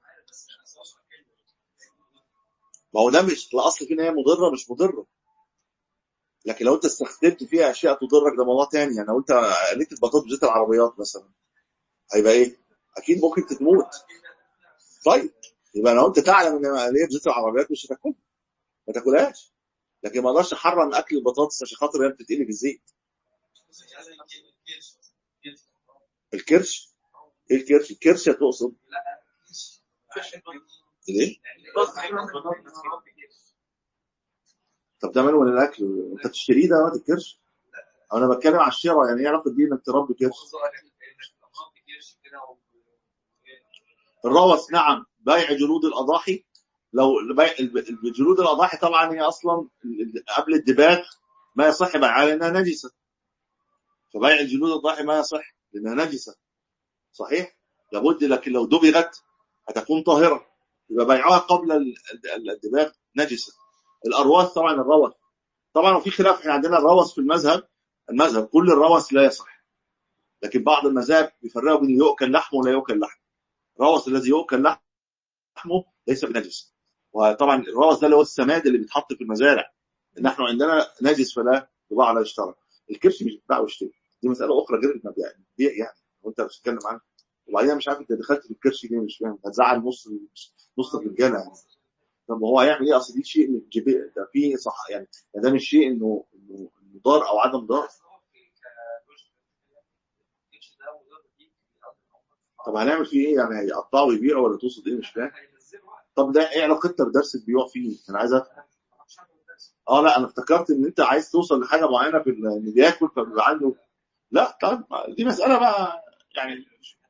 ما هو ده مش الاصل فيه ان هي مضره مش مضره لكن لو انت استخدمت فيها اشياء تضرك ده موضوع تاني يعني لو انت قليت البطاطا بزيت العربيات مثلا هيبقى ايه؟ اكيد ممكن تموت طيب يبقى لو انت تعلم ان قليه بزيت العربيات مش هتاكلها ما تاكلهاش لكن ما اقدرش احرم اكل البطاطس عشان خاطر هي بتتقلي بالزيت الكرش ايه الكرش؟ الكرش تقصد ليه؟ طب ده ماله من الاكل انت بتشتريه ده وقت الكرش انا بتكلم على الشراء يعني ايه علاقه دي انك تربي كرش الروث نعم بيع جلود الاضاحي لو بيع جلود الاضاحي طبعا هي اصلا قبل الدباغ ما يصح بيعها لانها نجسه فبيع الجلود الاضاحي ما يصح لانها نجسه صحيح لابد لكن لو دبغت هتكون طاهره يبقى بيعها قبل ال- ال- الدباغ نجسه الارواث طبعا الروث طبعا وفي خلاف احنا عندنا الروث في المذهب المذهب كل الروث لا يصح لكن بعض المذاهب بيفرقوا بين يؤكل لحمه ولا يؤكل لحمه الروث الذي يؤكل لحمه ليس بنجس وطبعا الروث ده اللي هو السماد اللي بيتحط في المزارع نحن عندنا نجس فلا يباع ولا يشترى الكرش مش بيتباع ويشتري دي مساله اخرى غير المبيع البيع يعني وانت بتتكلم عنها وبعدين مش عارف انت دخلت في الكرش ليه مش فاهم هتزعل نص نص الرجاله يعني طب هو هيعمل ايه اصل دي شيء من جبي ده في صح يعني ده مش شيء انه انه إنه ضار او عدم ضار طب هنعمل فيه ايه يعني هيقطعه ويبيعه ولا تقصد ايه مش فاهم طب ده ايه علاقتنا بدرس البيوع فيه انا عايز افهم اه لا انا افتكرت ان انت عايز توصل لحاجه معينه في ال- ان بياكل فبيبقى عنده لا طب دي مساله بقى يعني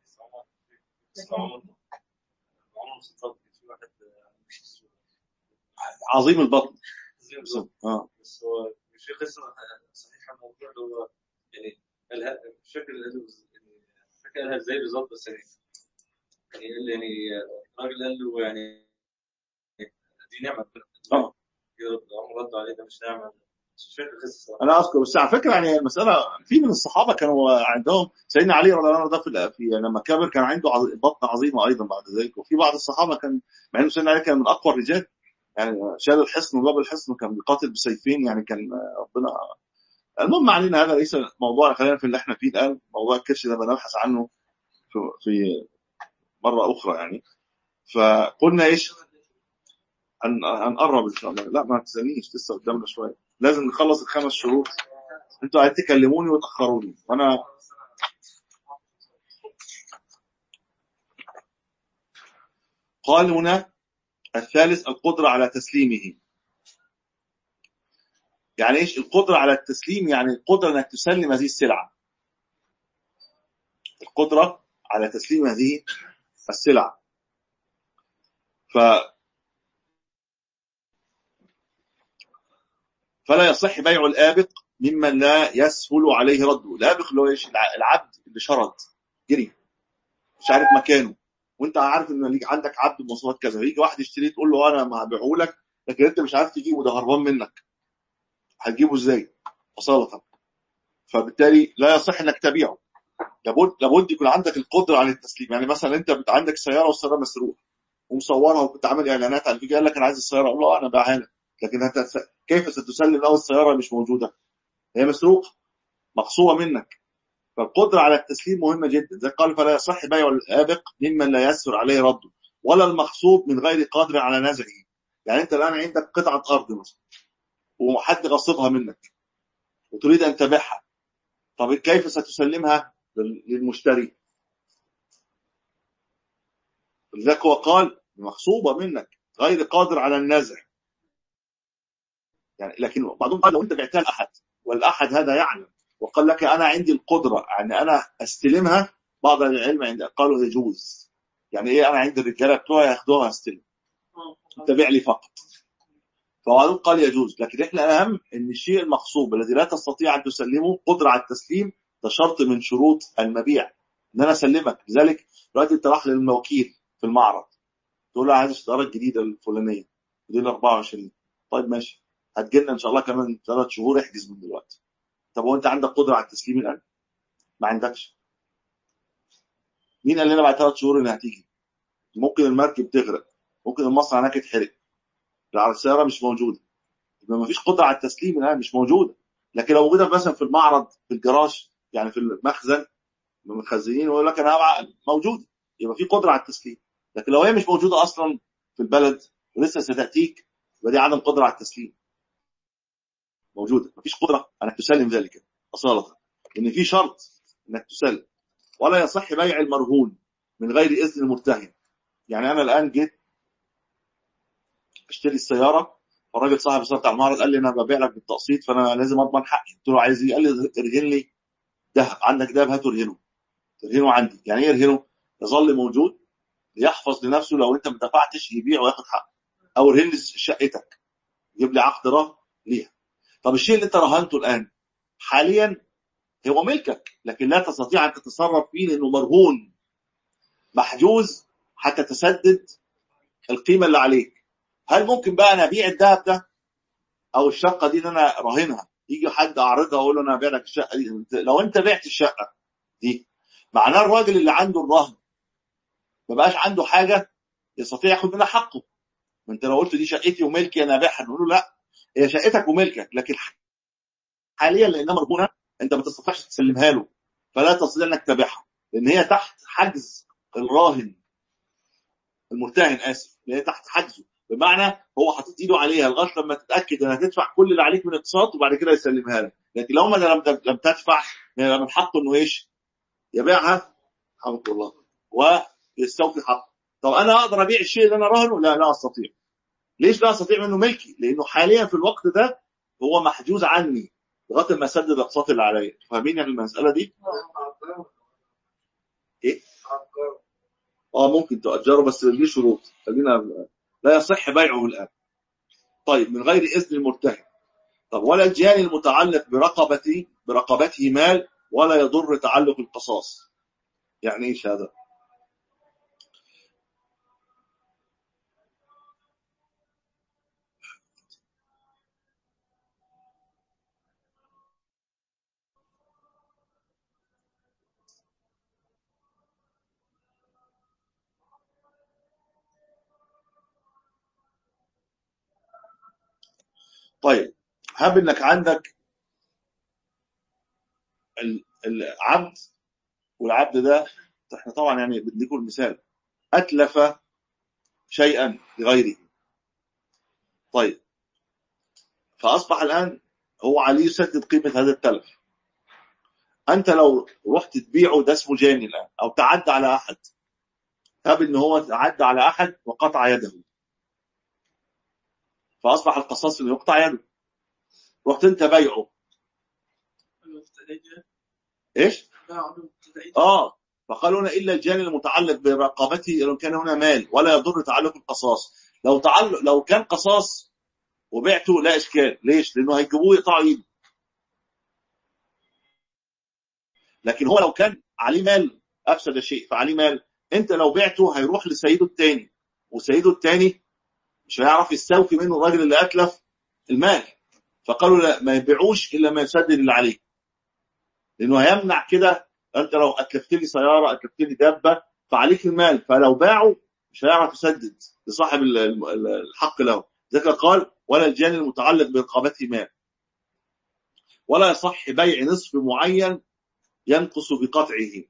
عظيم البطن اه بس هو في قصه صحيحه الموضوع اللي هو يعني قالها مش فاكر قالها بز- يعني مش فاكر قالها ازاي بالظبط بس يعني يعني قال لي يعني الراجل قال له يعني دي نعمه اه عمر رد عليه ده مش نعمه مش فاكر القصه انا اذكر بس على فكره يعني المساله في من الصحابه كانوا عندهم سيدنا علي رضي الله عنه ده في في لما كبر كان عنده عظ- بطن عظيمه ايضا بعد ذلك وفي بعض الصحابه كان مع انه سيدنا علي كان من اقوى الرجال يعني شال الحصن وجاب الحصن وكان بيقاتل بسيفين يعني كان ربنا المهم ما علينا هذا ليس موضوع خلينا في اللي احنا فيه الان موضوع الكرش ده بنبحث عنه في, في مره اخرى يعني فقلنا ايش هن- هنقرب ان شاء الله لا ما تسالنيش لسه قدامنا شويه لازم نخلص الخمس شروط انتوا عايزين تكلموني وتاخروني وانا قال هنا الثالث القدرة على تسليمه يعني ايش القدرة على التسليم يعني القدرة انك تسلم هذه السلعة القدرة على تسليم هذه السلعة ف فلا يصح بيع الآبق ممن لا يسهل عليه رده الآبق اللي هو ايش الع- العبد اللي شرد جري مش عارف مكانه وانت عارف ان ليك عندك عبد بمواصفات كذا يجي واحد يشتريه تقول له انا ما هبيعه لك لكن انت مش عارف تجيبه ده هربان منك هتجيبه ازاي اصاله فبالتالي لا يصح انك تبيعه لابد لابد يكون عندك القدره على التسليم يعني مثلا انت بت- عندك سياره والسياره مسروقه ومصورها وكنت عامل اعلانات على الفيديو قال لك انا عايز السياره اقول له انا باعها لك لكن انت س- كيف ستسلم له السياره مش موجوده هي مسروقه مقصوه منك فالقدره على التسليم مهمه جدا زي قال فلا يصح بيع الابق ممن لا يسر عليه رده ولا المغصوب من غير قادر على نزعه يعني انت الان عندك قطعه ارض مثلا وحد غصبها منك وتريد ان تبيعها طب كيف ستسلمها لل- للمشتري لذلك هو قال مغصوبه منك غير قادر على النزع يعني لكن بعضهم قال لو انت بعتها لاحد والاحد هذا يعلم وقال لك انا عندي القدره يعني انا استلمها بعض أهل العلم عند قالوا يجوز يعني ايه انا عندي الرجاله بتوعي ياخدوها استلم انت بيع لي فقط فبعضهم قال يجوز لكن احنا الاهم ان الشيء المغصوب الذي لا تستطيع ان تسلمه قدره على التسليم ده شرط من شروط المبيع ان انا اسلمك لذلك دلوقتي انت راح للوكيل في المعرض تقول له عايز السياره الجديده الفلانيه دي ال 24 طيب ماشي هتجي لنا ان شاء الله كمان ثلاث شهور احجز من دلوقتي طب هو انت عندك قدره على التسليم الان؟ ما عندكش مين قال لنا بعد ثلاث شهور انها هتيجي؟ ممكن المركب تغرق ممكن المصنع هناك يتحرق على السياره مش موجوده يبقى ما فيش قدره على التسليم الان مش موجوده لكن لو موجوده مثلا في المعرض في الجراج يعني في المخزن المخزنين يقول لك انا هبع- موجوده يبقى في قدره على التسليم لكن لو هي مش موجوده اصلا في البلد ولسه ستاتيك يبقى دي عدم قدره على التسليم موجوده مفيش قدره انك تسلم ذلك اصاله ان في شرط انك تسلم ولا يصح بيع المرهون من غير اذن المرتهن يعني انا الان جيت اشتري السياره فالراجل صاحب السياره بتاع المعرض قال لي انا ببيع لك بالتقسيط فانا لازم اضمن حقي قلت له عايز ايه قال لي ارهن لي دهب عندك دهب هاته ارهنه ارهنه عندي يعني ايه ارهنه يظل موجود ليحفظ لنفسه لو انت ما دفعتش يبيع وياخد حقه او ارهن لي شقتك يجيب لي عقد رهن ليها طب الشيء اللي انت رهنته الان حاليا هو ملكك لكن لا تستطيع ان تتصرف فيه لانه مرهون محجوز حتى تسدد القيمه اللي عليك هل ممكن بقى انا ابيع الذهب ده او الشقه دي اللي انا راهنها يجي حد اعرضها واقول له انا هبيع لك الشقه دي انت- لو انت بعت الشقه دي معناه الراجل اللي عنده الرهن ما بقاش عنده حاجه يستطيع ياخد منها حقه ما انت لو قلت دي شقتي وملكي انا ابيعها نقول له لا هي شقتك وملكك لكن حاليا لانها مرهونه انت ما تستطيعش تسلمها له فلا تستطيع انك تبيعها لان هي تحت حجز الراهن المرتهن اسف لان هي تحت حجزه بمعنى هو حاطط ايده عليها لغايه لما تتاكد انك تدفع كل اللي عليك من اقساط وبعد كده يسلمها لك لكن لو ما لم لم تدفع يبقى من حقه انه ايش؟ يبيعها حمد الله ويستوفي حقه طب انا اقدر ابيع الشيء اللي انا راهنه؟ لا لا استطيع ليش لا استطيع منه ملكي؟ لانه حاليا في الوقت ده هو محجوز عني لغايه ما اسدد الاقساط اللي عليا فاهمين المساله دي؟ ايه؟ اه ممكن تؤجره بس ليه شروط خلينا لا يصح بيعه الان طيب من غير اذن المرتهن طب ولا الجاني المتعلق برقبته برقبته مال ولا يضر تعلق القصاص يعني ايش هذا طيب هب انك عندك ال- العبد والعبد ده احنا طبعا يعني بديكم المثال اتلف شيئا لغيره طيب فاصبح الان هو عليه يسدد قيمه هذا التلف انت لو رحت تبيعه ده اسمه جاني الان او تعدى على احد هب ان هو تعدى على احد وقطع يده فاصبح القصاص انه يقطع يده رحت انت بيعه ايش؟ اه فقالوا هنا الا الجاني المتعلق برقبته لو كان هنا مال ولا يضر تعلق القصاص لو تعلق لو كان قصاص وبعته لا اشكال ليش؟ لانه هيجيبوه يقطعوا ايده لكن هو لو كان عليه مال افسد الشيء فعليه مال انت لو بعته هيروح لسيده الثاني وسيده الثاني مش هيعرف يستوفي منه الراجل اللي اتلف المال فقالوا لا ما يبيعوش الا ما يسدد اللي عليه لانه هيمنع كده انت لو اتلفت لي سياره اتلفت لي دابه فعليك المال فلو باعوا مش هيعرف يسدد لصاحب ال- ال- الحق له ذلك قال ولا الجاني المتعلق برقبته مال ولا يصح بيع نصف معين ينقص بقطعه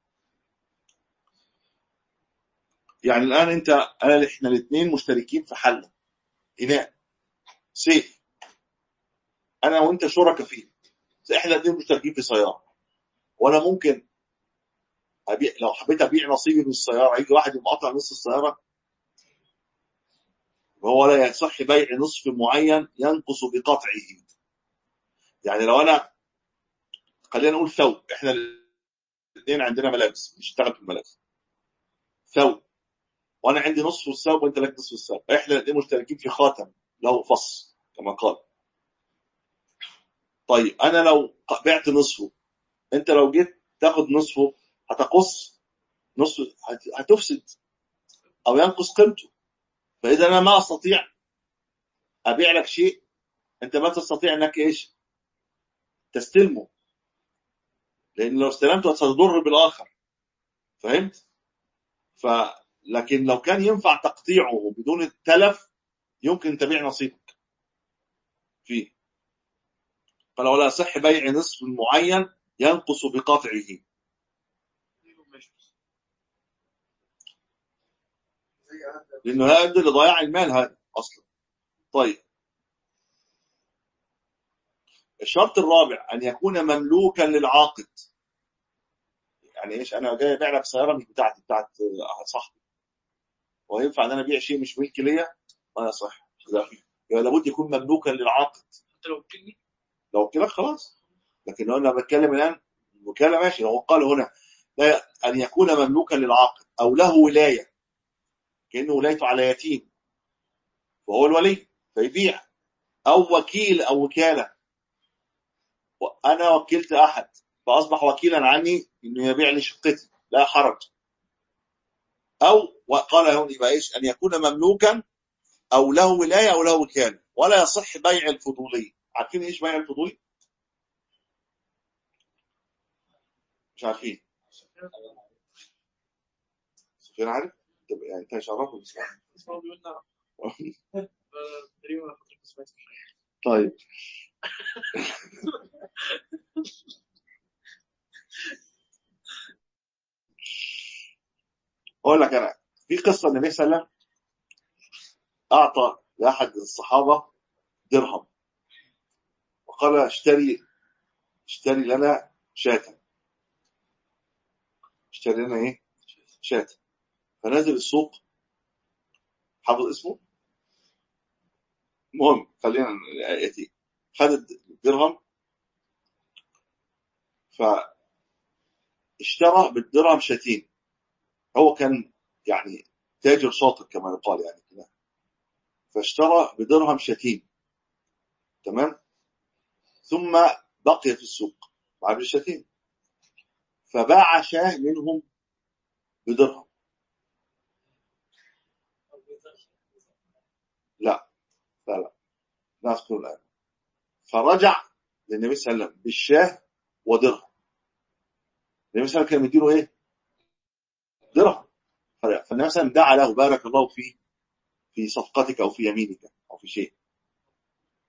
يعني الان انت انا احنا الاثنين مشتركين في حله اناء سيف انا وانت شركاء فيه احنا الاثنين مشتركين في سياره وانا ممكن ابيع لو حبيت ابيع نصيبي من السياره يجي واحد يقوم قاطع نص السياره وهو لا يصح بيع نصف معين ينقص بقطعه يعني لو انا خلينا نقول ثوب احنا الاثنين عندنا ملابس بنشتغل في الملابس ثوب وانا عندي نصف الثوب وانت لك نصف الثوب احنا الاثنين مشتركين في خاتم له فص كما قال طيب انا لو بعت نصفه انت لو جيت تاخد نصفه هتقص نصف هت- هتفسد او ينقص قيمته فاذا انا ما استطيع ابيع لك شيء انت ما تستطيع انك ايش تستلمه لان لو استلمته ستضر بالاخر فهمت ف لكن لو كان ينفع تقطيعه بدون التلف يمكن تبيع نصيبك فيه فلو لا يصح بيع نصف معين ينقص بقطعه زي هذا لانه هيؤدي لضياع المال هذا اصلا طيب الشرط الرابع ان يكون مملوكا للعاقد يعني ايش انا جاي ابيع لك سياره مش بتاعتي بتاعت آه، صاحبي وينفع ان انا ابيع شيء مش ملكي ليا ما يصح لا يبقى لابد يكون مملوكا للعاقد حتى لو وكلني لو كده خلاص لكن لو انا بتكلم الان وكاله ماشي هو قال هنا لا ان يكون مملوكا للعاقد او له ولايه كانه ولايته على يتيم وهو الولي فيبيع او وكيل او وكاله انا وكلت احد فاصبح وكيلا عني انه يبيع لي شقتي لا حرج او وقال هون يبقى ايش ان يكون مملوكا او له ولايه او له وكاله ولا يصح بيع الفضولي عارفين ايش بيع الفضولي؟ مش عارفين سفيان عارف؟ طب يعني انت مش عارفه بس اسمه بيقول نعم تقريبا انا فاكر سمعت طيب اقول لك انا في قصه النبي صلى الله عليه وسلم اعطى لاحد الصحابه درهم وقال اشتري اشتري لنا شاة اشتري لنا ايه شاة فنزل السوق حافظ اسمه المهم خلينا ياتي خد الدرهم فاشترى بالدرهم شاتين هو كان يعني تاجر شاطر كما يقال يعني كده فاشترى بدرهم شاتين تمام ثم بقي في السوق مع الشاتين فباع شاه منهم بدرهم لا لا لا لا أذكر الآن فرجع للنبي صلى الله عليه وسلم بالشاه ودرهم النبي صلى الله عليه وسلم كان مديله ايه؟ درهم فالنبي صلى الله عليه وسلم دعا له بارك الله في في صفقتك او في يمينك او في شيء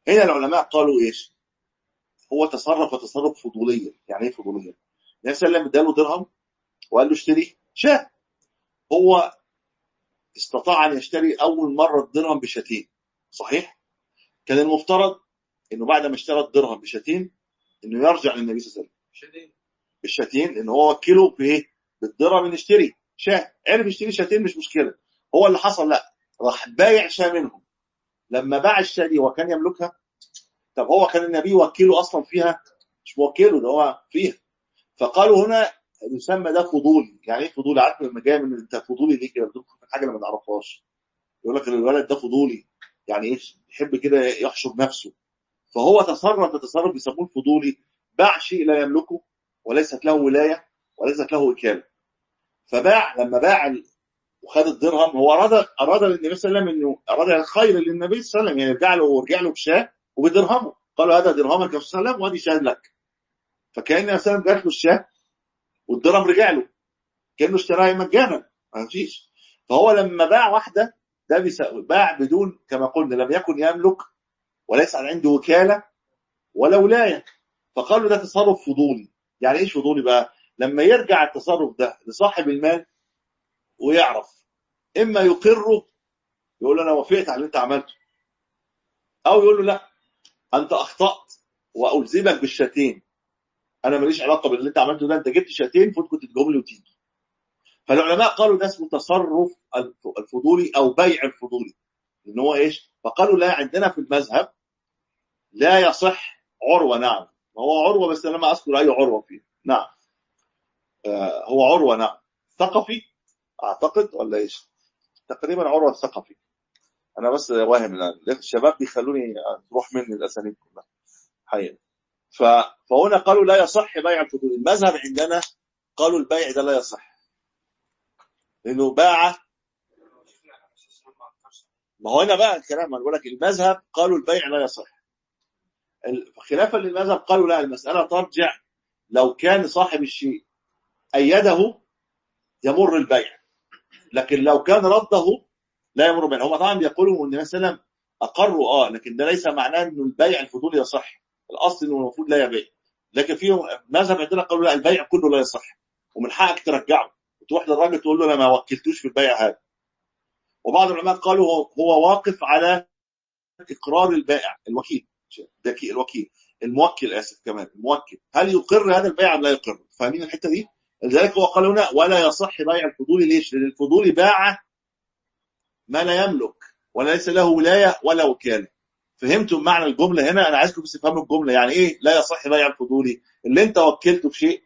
هنا العلماء قالوا ايش هو تصرف تصرف فضوليا يعني ايه فضوليا النبي صلى الله عليه وسلم اداله درهم وقال له اشتري شاة هو استطاع ان يشتري اول مره الدرهم بشاتين صحيح كان المفترض انه بعد ما اشترى الدرهم بشاتين انه يرجع للنبي صلى الله عليه وسلم شديد بالشاتين لان هو وكله بايه بالدرهم إن يشتري شاه عرف يشتري شاتين مش مشكله هو اللي حصل لا راح بايع شاه منهم لما باع الشاه دي وكان يملكها طب هو كان النبي وكيله اصلا فيها مش موكله ده هو فيها فقالوا هنا يسمى ده فضولي يعني ايه فضولي عارف لما جاي من انت فضولي ليه كده بتدخل في حاجه ما نعرفهاش يقول لك الولد ده فضولي يعني ايه يحب كده يحشر نفسه فهو تصرف تصرف بيسموه الفضولي باع شيء لا يملكه وليست له ولايه وليست له وكاله فباع لما باع ال- وخد الدرهم هو اراد اراد للنبي صلى الله عليه وسلم انه اراد الخير للنبي صلى الله عليه وسلم يعني يرجع له ورجع له بشاه وبدرهمه قالوا هذا درهمك يا رسول الله وادي شاه لك فكان النبي صلى الله عليه وسلم جات له الشاه والدرهم رجع له كانه اشتراها مجانا ما فيش فهو لما باع واحده ده بيس- باع بدون كما قلنا لم يكن يملك وليس عنده وكاله ولا ولايه فقالوا ده تصرف فضولي يعني ايش فضولي بقى لما يرجع التصرف ده لصاحب المال ويعرف اما يقره يقول له انا وافقت على اللي انت عملته او يقول له لا انت اخطات والزمك بالشاتين انا ماليش علاقه باللي انت عملته ده انت جبت شاتين فوت كنت تجيبهم لي وتيجي فالعلماء قالوا ده اسمه تصرف الف- الفضولي او بيع الفضولي ان هو ايش فقالوا لا عندنا في المذهب لا يصح عروه نعم ما هو عروه بس انا ما اذكر اي عروه فيه نعم آه هو عروه نعم ثقفي اعتقد ولا ايش تقريبا عروه الثقفي انا بس واهم الان الشباب بيخلوني تروح مني الاسانيد كلها حقيقة ف... فهنا قالوا لا يصح بيع الفضول المذهب عندنا قالوا البيع ده لا يصح لانه باع ما هو هنا بقى الكلام انا بقول لك المذهب قالوا البيع لا يصح ال- خلافا للمذهب قالوا لا المساله ترجع لو كان صاحب الشيء ايده يمر البيع لكن لو كان رده لا يمر البيع هم طبعا بيقولوا ان النبي صلى الله عليه وسلم اقروا اه لكن ده ليس معناه انه البيع الفضولي يصح الاصل انه المفروض لا يبيع لكن في مذهب عندنا قالوا لا البيع كله لا يصح ومن حقك ترجعه وتروح للراجل تقول له انا ما وكلتوش في البيع هذا وبعض العلماء قالوا هو- هو واقف على اقرار البائع الوكيل ده كي- الوكيل الموكل اسف كمان الموكل هل يقر هذا البيع ام لا يقر فاهمين الحته دي لذلك هو قال هنا ولا يصح بيع الفضولي ليش لان الفضولي باع ما لا يملك وليس له ولايه ولا وكاله فهمتم معنى الجمله هنا انا عايزكم بس تفهموا الجمله يعني ايه لا يصح بيع الفضولي اللي انت وكلته في شيء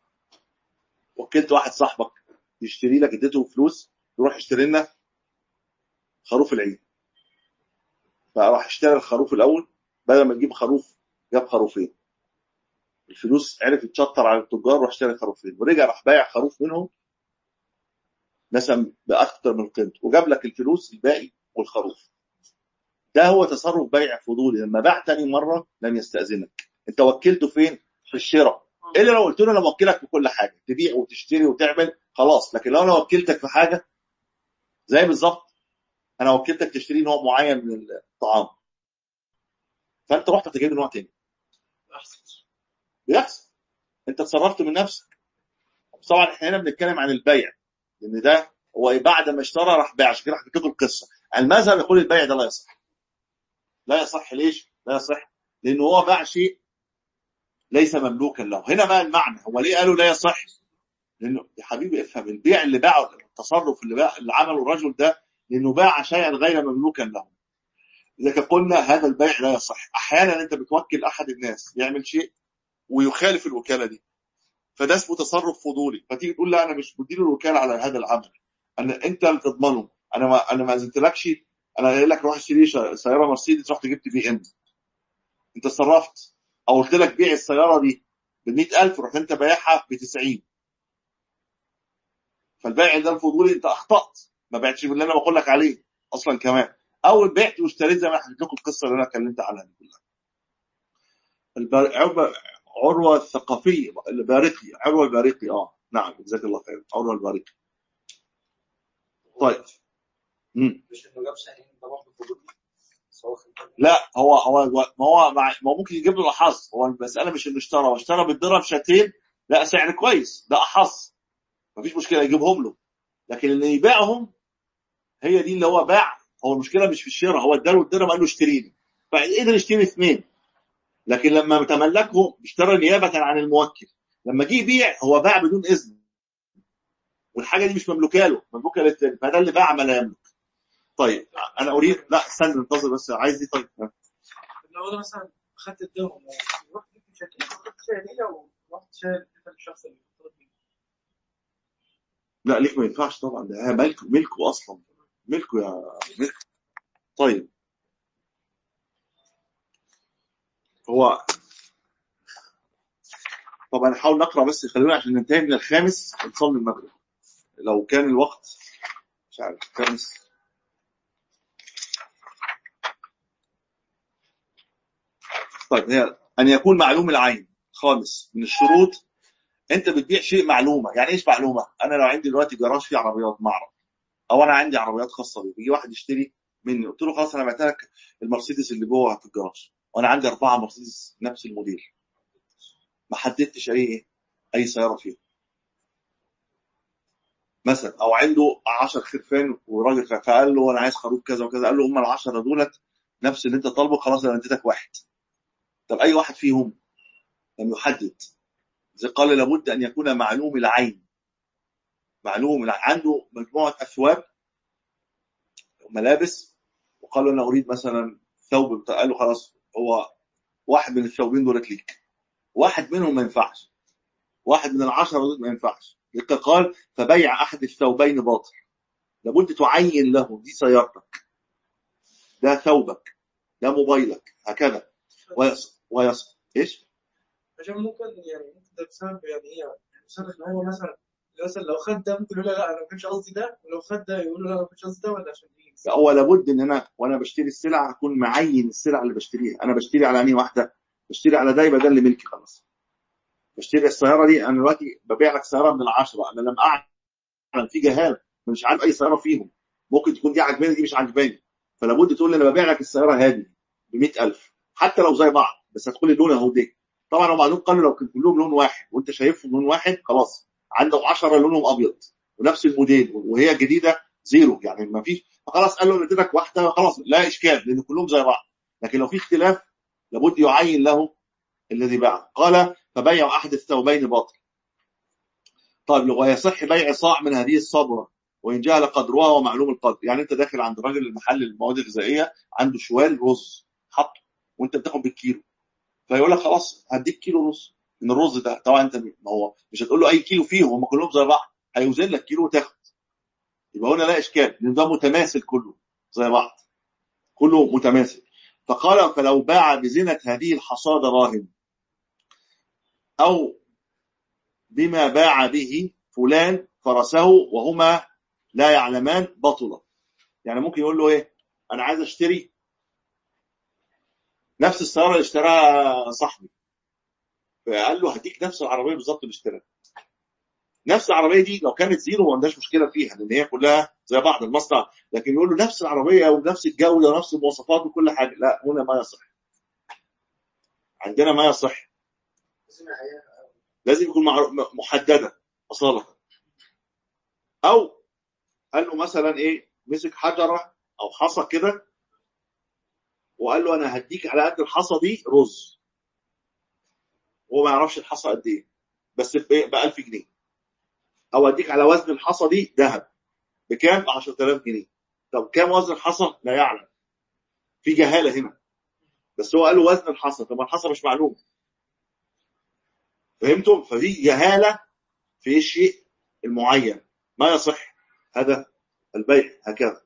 وكلت واحد صاحبك يشتري لك اديته فلوس يروح يشتري لنا خروف العيد فراح اشترى الخروف الاول بدل ما يجيب خروف جاب خروفين الفلوس عرف يتشطر على التجار وراح اشترى خروفين ورجع راح بايع خروف منهم مثلا باكثر من قيمته وجاب لك الفلوس الباقي والخروف ده هو تصرف بيع فضولي لما باع تاني مره لم يستاذنك انت وكلته فين في الشراء الا لو قلت له انا موكلك في كل حاجه تبيع وتشتري وتعمل خلاص لكن لو انا وكلتك في حاجه زي بالظبط انا وكلتك تشتري نوع معين من الطعام فانت رحت تجيب نوع تاني احسن بيحصل انت اتصرفت من نفسك طبعا احنا هنا بنتكلم عن البيع لان ده هو إيه بعد ما اشترى راح باع عشان كده حكيت لكم القصه المذهب يقول البيع ده لا يصح لا يصح ليش؟ لا يصح لانه هو باع شيء ليس مملوكا له هنا بقى المعنى هو ليه قالوا لا يصح؟ لانه يا حبيبي افهم البيع اللي باعه التصرف اللي باع اللي عمله الرجل ده لانه باع شيئا غير مملوكا له اذا قلنا هذا البيع لا يصح احيانا انت بتوكل احد الناس يعمل شيء ويخالف الوكاله دي فده اسمه تصرف فضولي فتيجي تقول لا انا مش مديله الوكاله على هذا العمل انا انت اللي تضمنه انا ما انا ما اذنتلكش انا قايل لك روح اشتري ش- سياره مرسيدس رحت جبت بي ام انت تصرفت او قلت لك بيع السياره دي ب 100000 رحت انت بايعها ب 90 فالبيع ده الفضولي انت اخطات ما بعتش باللي انا بقول لك عليه اصلا كمان او بعت واشتريت زي ما حكيت لكم القصه اللي انا اتكلمت عنها دي كلها البر... عروه عروه الثقافيه البارقي عروه البارقي اه نعم جزاك الله خير عروه البارقي طيب مم. مش انه جاب شاهين ده برضه فضولي لا هو هو ما هو مع ما هو ممكن يجيب له الاحظ هو المساله مش انه اشترى هو اشترى بالدرهم شاتين لا سعر كويس ده احظ مفيش مشكله يجيبهم له لكن اللي يبيعهم هي دي اللي هو باع هو المشكله مش في الشراء هو اداله الدرهم قال له اشتريني فقدر يشتري اثنين لكن لما تملكه اشترى نيابه عن الموكل لما جه يبيع هو باع بدون اذن والحاجه دي مش مملوكه له مملوكه للتاني فده اللي باع ما لا يملك طيب انا اريد لا استنى انتظر بس عايز دي طيب لو انا مثلا اخدت الدرهم ورحت جبت شهادتين وخدت شهاديه ورحت شايل الشخص اللي اختلط بيه لا ليك ما ينفعش طبعا ده ملكه ملكه اصلا ملكه يا ملكه طيب هو طبعا نحاول نقرا بس خلينا عشان ننتهي من الخامس ونصلي المغرب لو كان الوقت مش عارف الخامس طيب هي ان يكون معلوم العين خالص من الشروط انت بتبيع شيء معلومه يعني ايش معلومه انا لو عندي دلوقتي جراج فيه عربيات معرض او انا عندي عربيات خاصه بي بيجي واحد يشتري مني قلت له خلاص انا بعت لك المرسيدس اللي جوه في الجراج وانا عندي اربعه مرسيدس نفس الموديل ما حددتش اي اي سياره فيهم مثلا او عنده 10 خرفان وراجل فقال له انا عايز خروف كذا وكذا قال له هم ال 10 دولت نفس اللي انت طالبه خلاص انا اديتك واحد طب اي واحد فيهم لم يحدد زي قال لابد ان يكون معلوم العين معلوم العين. عنده مجموعه اثواب وملابس وقال له انا اريد مثلا ثوب بتاع- قال له خلاص هو واحد من الثوبين دولت ليك واحد منهم ما ينفعش واحد من العشرة دول ما ينفعش لذلك قال فبيع احد الثوبين باطل لابد تعين له دي سيارتك ده ثوبك ده موبايلك هكذا ويص ويص ايش؟ عشان ممكن يعني ممكن ده بسبب يعني ايه يعني بسبب ان هو مثلا مثلا لو خد ده ممكن يقول لا لا انا ما كانش قصدي ده ولو خد ده يقول له لا انا ما كانش قصدي ده ولا عشان ايه هو لابد ان انا وانا بشتري السلعه اكون معين السلعه اللي بشتريها انا بشتري على انهي واحده بشتري على ده يبقى ده اللي ملكي خلاص بشتري السياره دي انا دلوقتي ببيع لك سياره من العشره انا لم اعلم في جهاله مش عارف اي سياره فيهم ممكن تكون دي عجباني دي مش عجباني فلابد تقول لي انا ببيع لك السياره هذه ب 100000 حتى لو زي بعض بس هتقول لي لون اهو ده طبعا هم بعدين قالوا لو كان كلهم لون واحد وانت شايفهم لون واحد خلاص عندك 10 لونهم ابيض ونفس الموديل وهي جديده زيرو يعني ما فيش فخلاص قال له انا اديتك واحده خلاص لا اشكال لان كلهم زي بعض لكن لو في اختلاف لابد يعين له الذي باعه قال فبيع احد الثوبين باطل طيب ويصح بيع صاع من هذه الصبره وان جهل قدرها ومعلوم القدر يعني انت داخل عند راجل المحل المواد الغذائيه عنده شوال رز حطه وانت بتاخد بالكيلو فيقول لك خلاص هديك كيلو رز من الرز ده طبعا انت ما هو مش هتقول له اي كيلو فيهم هم كلهم زي بعض هيوزن لك كيلو وتاخد يبقى هنا لا اشكال لان ده متماثل كله زي بعض كله متماثل فقال فلو باع بزنة هذه الحصاد راهن أو بما باع به فلان فرسه وهما لا يعلمان بطلا يعني ممكن يقول له ايه انا عايز اشتري نفس السياره اللي اشتراها صاحبي فقال له هديك نفس العربيه بالظبط اللي اشتراها نفس العربيه دي لو كانت زيرو ما عندهاش مشكله فيها لان هي كلها زي بعض المصنع لكن يقول له نفس العربيه ونفس الجوده ونفس المواصفات وكل حاجه لا هنا ما يصح عندنا ما يصح لازم يكون معرو- م- محدده اصاله او قال له مثلا ايه مسك حجره او حصى كده وقال له انا هديك على قد الحصى دي رز هو ما يعرفش الحصى قد ايه بس ب 1000 جنيه او اديك على وزن الحصى دي ذهب بكام؟ ب 10000 جنيه طب كام وزن الحصى؟ لا يعلم في جهاله هنا بس هو قال له وزن الحصى طب الحصى مش معلوم فهمتم؟ ففي جهاله في الشيء المعين ما يصح هذا البيع هكذا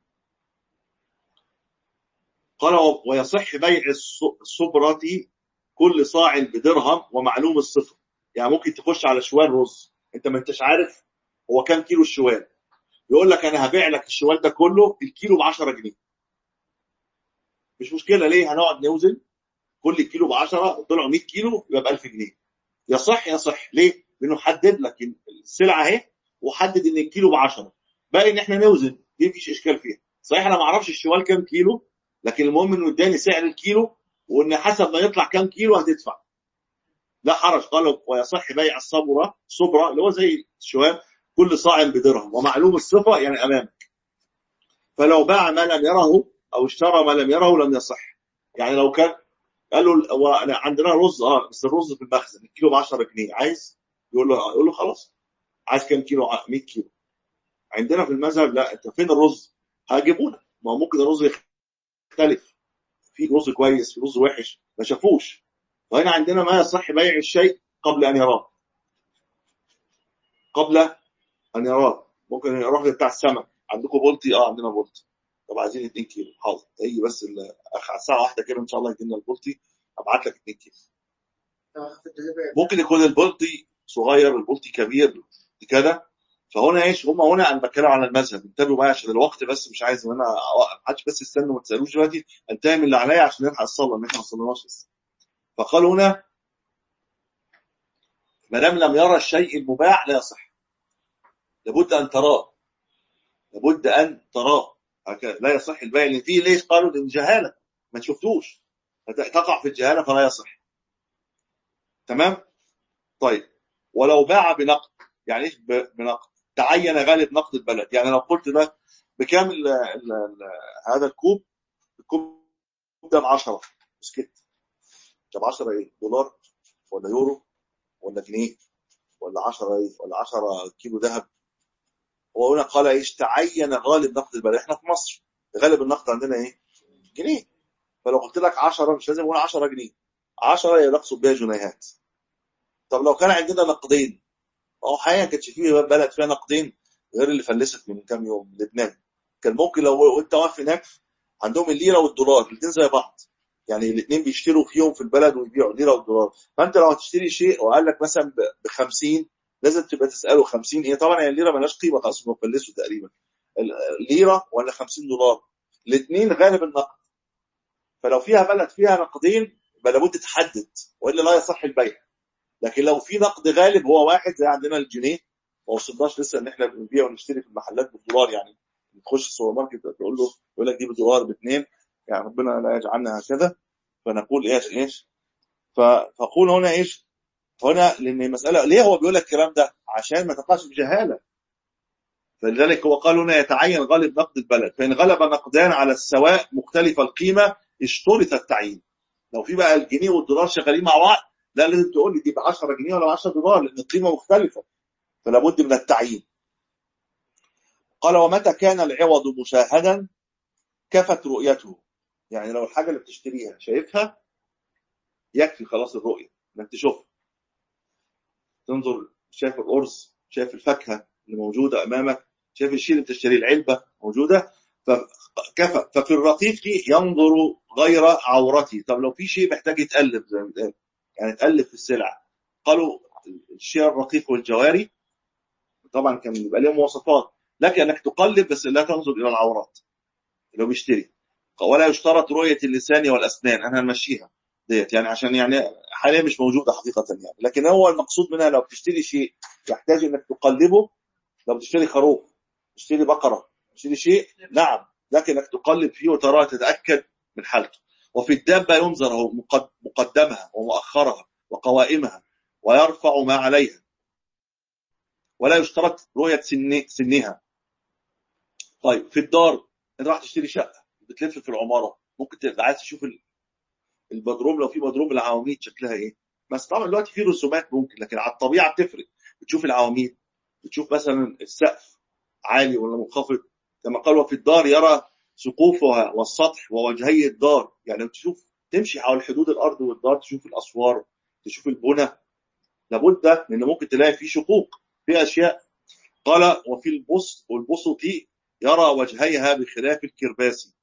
قال ويصح بيع الص- الصبرة كل صاع بدرهم ومعلوم الصفر يعني ممكن تخش على شوال رز انت ما انتش عارف هو كام كيلو الشوال يقول لك انا هبيع لك الشوال ده كله الكيلو ب 10 جنيه مش مشكله ليه هنقعد نوزن كل كيلو ب 10 طلعوا 100 كيلو يبقى ب 1000 جنيه يصح يصح ليه؟ لانه حدد لك السلعه اهي وحدد ان الكيلو ب 10 باقي ان احنا نوزن دي مفيش اشكال فيها صحيح انا ما اعرفش الشوال كام كيلو لكن المهم انه اداني سعر الكيلو وان حسب ما يطلع كام كيلو هتدفع لا حرج قال ويصح بيع الصبرة صبرة اللي هو زي الشوام كل صاع بدرهم ومعلوم الصفة يعني أمامك فلو باع ما لم يره أو اشترى ما لم يره لم يصح يعني لو كان قال له هو أنا عندنا رز اه بس الرز في المخزن الكيلو ب 10 جنيه عايز يقول له يقول له خلاص عايز كام كيلو 100 كيلو عندنا في المذهب لا انت فين الرز هجيبه لك ما هو ممكن الرز يختلف في رز كويس في رز وحش ما شافوش وهنا عندنا ما يصح بيع الشيء قبل ان يراه قبل ان يراه ممكن يروح بتاع السمك عندكم بولتي اه عندنا بولتي طب عايزين 2 كيلو حاضر هيجي بس الاخ على الساعه واحدة كده ان شاء الله يدينا البولتي ابعت لك 2 كيلو طب في الدليفري ممكن يكون البولتي صغير البولتي كبير كده فهنا ايش هم هنا انا بتكلم على المذهب انتبهوا معايا عشان الوقت بس مش عايز ان انا اوقف محدش بس يستنوا ما تسالوش دلوقتي انتهي من اللي عليا عشان نلحق الصلاه ان احنا ما صليناش لسه فقال هنا ما دام لم يرى الشيء المباح لا يصح لابد ان تراه لابد ان تراه هكذا لا يصح البيع اللي فيه ليش قالوا لان جهاله ما شفتوش تقع في الجهاله فلا يصح تمام طيب ولو باع بنقد يعني ايش ب- بنقد تعين غالب نقد البلد يعني لو قلت ده بكام ال ال ال هذا الكوب الكوب ده ب 10 مسكت طب 10 ايه دولار ولا يورو ولا جنيه ولا 10 ايه ولا 10 كيلو ذهب هو هنا قال ايش تعين غالب نقد البلد احنا في مصر غالب النقد عندنا ايه جنيه فلو قلت لك 10 مش لازم اقول 10 جنيه 10 يقصد بها جنيهات طب لو كان عندنا نقدين هو حقيقه كانش فيه بلد فيها نقدين غير اللي فلست من كام يوم لبنان كان ممكن لو انت واقف هناك عندهم الليره والدولار الاثنين زي بعض يعني الاثنين بيشتروا فيهم في البلد ويبيعوا الليره والدولار فانت لو هتشتري شيء وقال لك مثلا ب 50 لازم تبقى تساله 50 ايه طبعا يعني الليره مالهاش قيمه خلاص هم فلسوا تقريبا الليره ولا 50 دولار الاثنين غالب النقد فلو فيها بلد فيها نقدين يبقى لابد تحدد والا لا يصح البيع لكن لو في نقد غالب هو واحد زي عندنا الجنيه ما وصلناش لسه ان احنا بنبيع ونشتري في المحلات بالدولار يعني تخش السوبر ماركت تقول له يقول لك دي بدولار باثنين يعني ربنا لا يجعلنا هكذا فنقول ايش ايش ف- فقول هنا ايش هنا لان المساله ليه هو بيقول لك الكلام ده عشان ما تقعش في جهاله فلذلك هو قال هنا يتعين غالب نقد البلد فان غلب نقدان على السواء مختلف القيمه اشترط التعيين لو في بقى الجنيه والدولار شغالين مع بعض لا لازم تقول لي دي ب 10 جنيه ولا ب 10 دولار لان القيمه مختلفه فلا بد من التعيين قال ومتى كان العوض مشاهدا كفت رؤيته يعني لو الحاجه اللي بتشتريها شايفها يكفي خلاص الرؤيه انك تشوفها تنظر شايف الارز شايف الفاكهه اللي موجوده امامك شايف الشيء اللي بتشتريه العلبه موجوده فكفى ففي الرقيق ينظر غير عورته طب لو في شيء محتاج يتقلب زي ما بيتقال يعني تقلب في السلعه قالوا الشيء الرقيق والجواري طبعا كان بيبقى لهم مواصفات لك انك تقلب بس لا تنظر الى العورات لو بيشتري ولا يشترط رؤيه اللسان والاسنان انا هنمشيها ديت يعني عشان يعني حاليا مش موجوده حقيقه يعني لكن هو المقصود منها لو بتشتري شيء يحتاج انك تقلبه لو بتشتري خروف تشتري بقره تشتري شيء نعم لكن انك تقلب فيه وتراه تتاكد من حالته وفي الدابه ينظر هو مقد- مقدمها ومؤخرها وقوائمها ويرفع ما عليها ولا يشترط رؤيه سن سنها طيب في الدار انت راح تشتري شقه بتلف في العماره ممكن تبقى عايز تشوف ال- البدروم لو في بدروم العواميد شكلها ايه بس طبعا دلوقتي في رسومات ممكن لكن على الطبيعه بتفرق بتشوف العواميد بتشوف مثلا السقف عالي ولا منخفض كما قال وفي الدار يرى سقوفها والسطح ووجهي الدار يعني تشوف تمشي حول حدود الارض والدار تشوف الاسوار تشوف البنى لابد لان ممكن تلاقي في شقوق في اشياء قال وفي البسط والبسط يرى وجهيها بخلاف الكرباس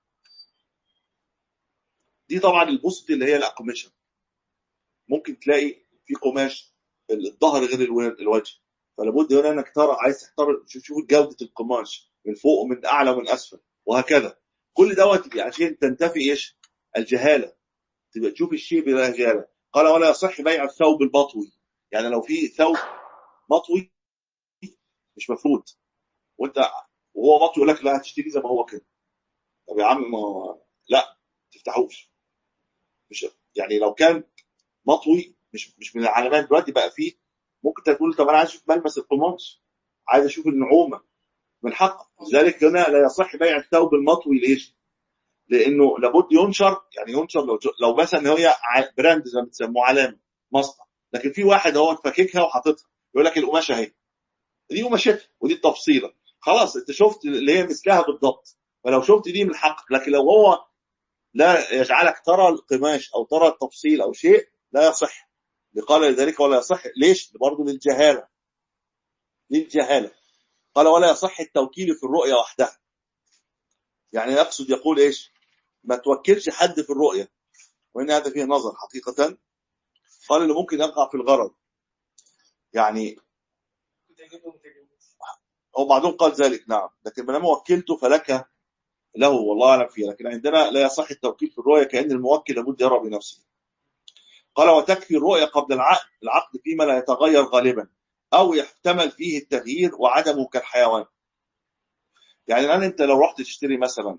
دي طبعا البسط اللي هي الاقمشه ممكن تلاقي في قماش الظهر غير الو- الوجه فلابد هنا انك ترى عايز تختار شوف شوف جوده القماش من فوق ومن اعلى ومن اسفل وهكذا كل دوت عشان تنتفي ايش الجهاله تبقى تشوف الشيء بلا جهاله قال ولا يصح بيع الثوب البطوي يعني لو في ثوب مطوي مش مفروض وانت وهو مطوي يقول لك لا هتشتري زي ما هو كده طب يا عم ما هو لا تفتحوش مش يعني لو كان مطوي مش مش من العلامات دلوقتي بقى فيه ممكن تقول طب انا عايز اشوف ملمس القماش عايز اشوف النعومه من حق لذلك هنا لا يصح بيع الثوب المطوي ليش؟ لانه لابد ينشر يعني ينشر لو لو مثلا هي ع- براند زي ما بتسموه علامه مصنع لكن في واحد هو فاككها وحاططها يقول لك القماشه اهي دي قماشتها ودي التفصيله خلاص انت شفت اللي هي مثلها بالضبط فلو شفت دي من حقك لكن لو هو لا يجعلك ترى القماش او ترى التفصيل او شيء لا يصح قال لذلك ولا يصح ليش؟ برضه للجهاله للجهاله قال ولا يصح التوكيل في الرؤيا وحدها يعني يقصد يقول ايش؟ ما توكلش حد في الرؤيا وان هذا فيه نظر حقيقه قال اللي ممكن يقع في الغرض يعني تجيبه وتجيبه هو بعضهم قال ذلك نعم لكن ما دام وكلته فلك له والله اعلم فيه لكن عندنا لا يصح التوكيل في الرؤيا كان الموكل لابد يرى بنفسه قال وتكفي الرؤيا قبل العقد العقد فيما لا يتغير غالبا او يحتمل فيه التغيير وعدمه كالحيوان يعني الان انت لو رحت تشتري مثلا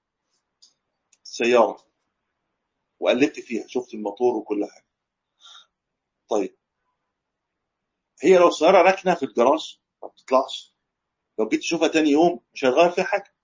سياره وقلبت فيها شفت الموتور وكل حاجه طيب هي لو السياره راكنه في الجراج ما بتطلعش لو جيت تشوفها تاني يوم مش هيتغير فيها حاجه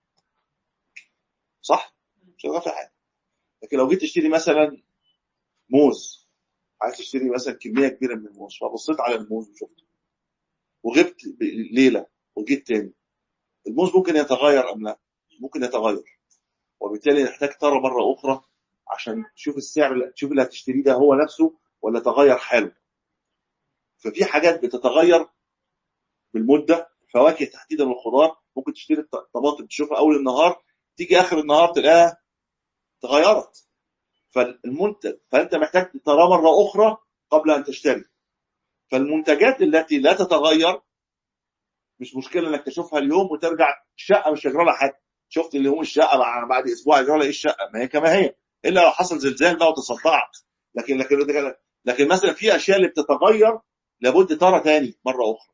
صح مش هيتغير فيها حاجه لكن لو جيت تشتري مثلا موز عايز تشتري مثلا كميه كبيره من الموز فبصيت على الموز وشفته وغبت ب- ليله وجيت تاني الموز ممكن يتغير ام لا ممكن يتغير وبالتالي نحتاج ترى مره اخرى عشان تشوف السعر تشوف اللي هتشتريه ده هو نفسه ولا تغير حاله ففي حاجات بتتغير بالمده فواكه تحديدا والخضار ممكن تشتري الط- الطماطم تشوفها اول النهار تيجي اخر النهار تلاقيها تغيرت فالمنتج فانت محتاج ترى مره اخرى قبل ان تشتري فالمنتجات التي لا تتغير مش مشكله انك تشوفها اليوم وترجع الشقه مش هيجرى لها حاجه شفت اللي هو الشقه مع- بعد اسبوع يجرى لها ايه الشقه ما هي كما هي الا لو حصل زلزال بقى وتصدعت لكن لكن لكن مثلا في اشياء اللي بتتغير لابد ترى تاني مره اخرى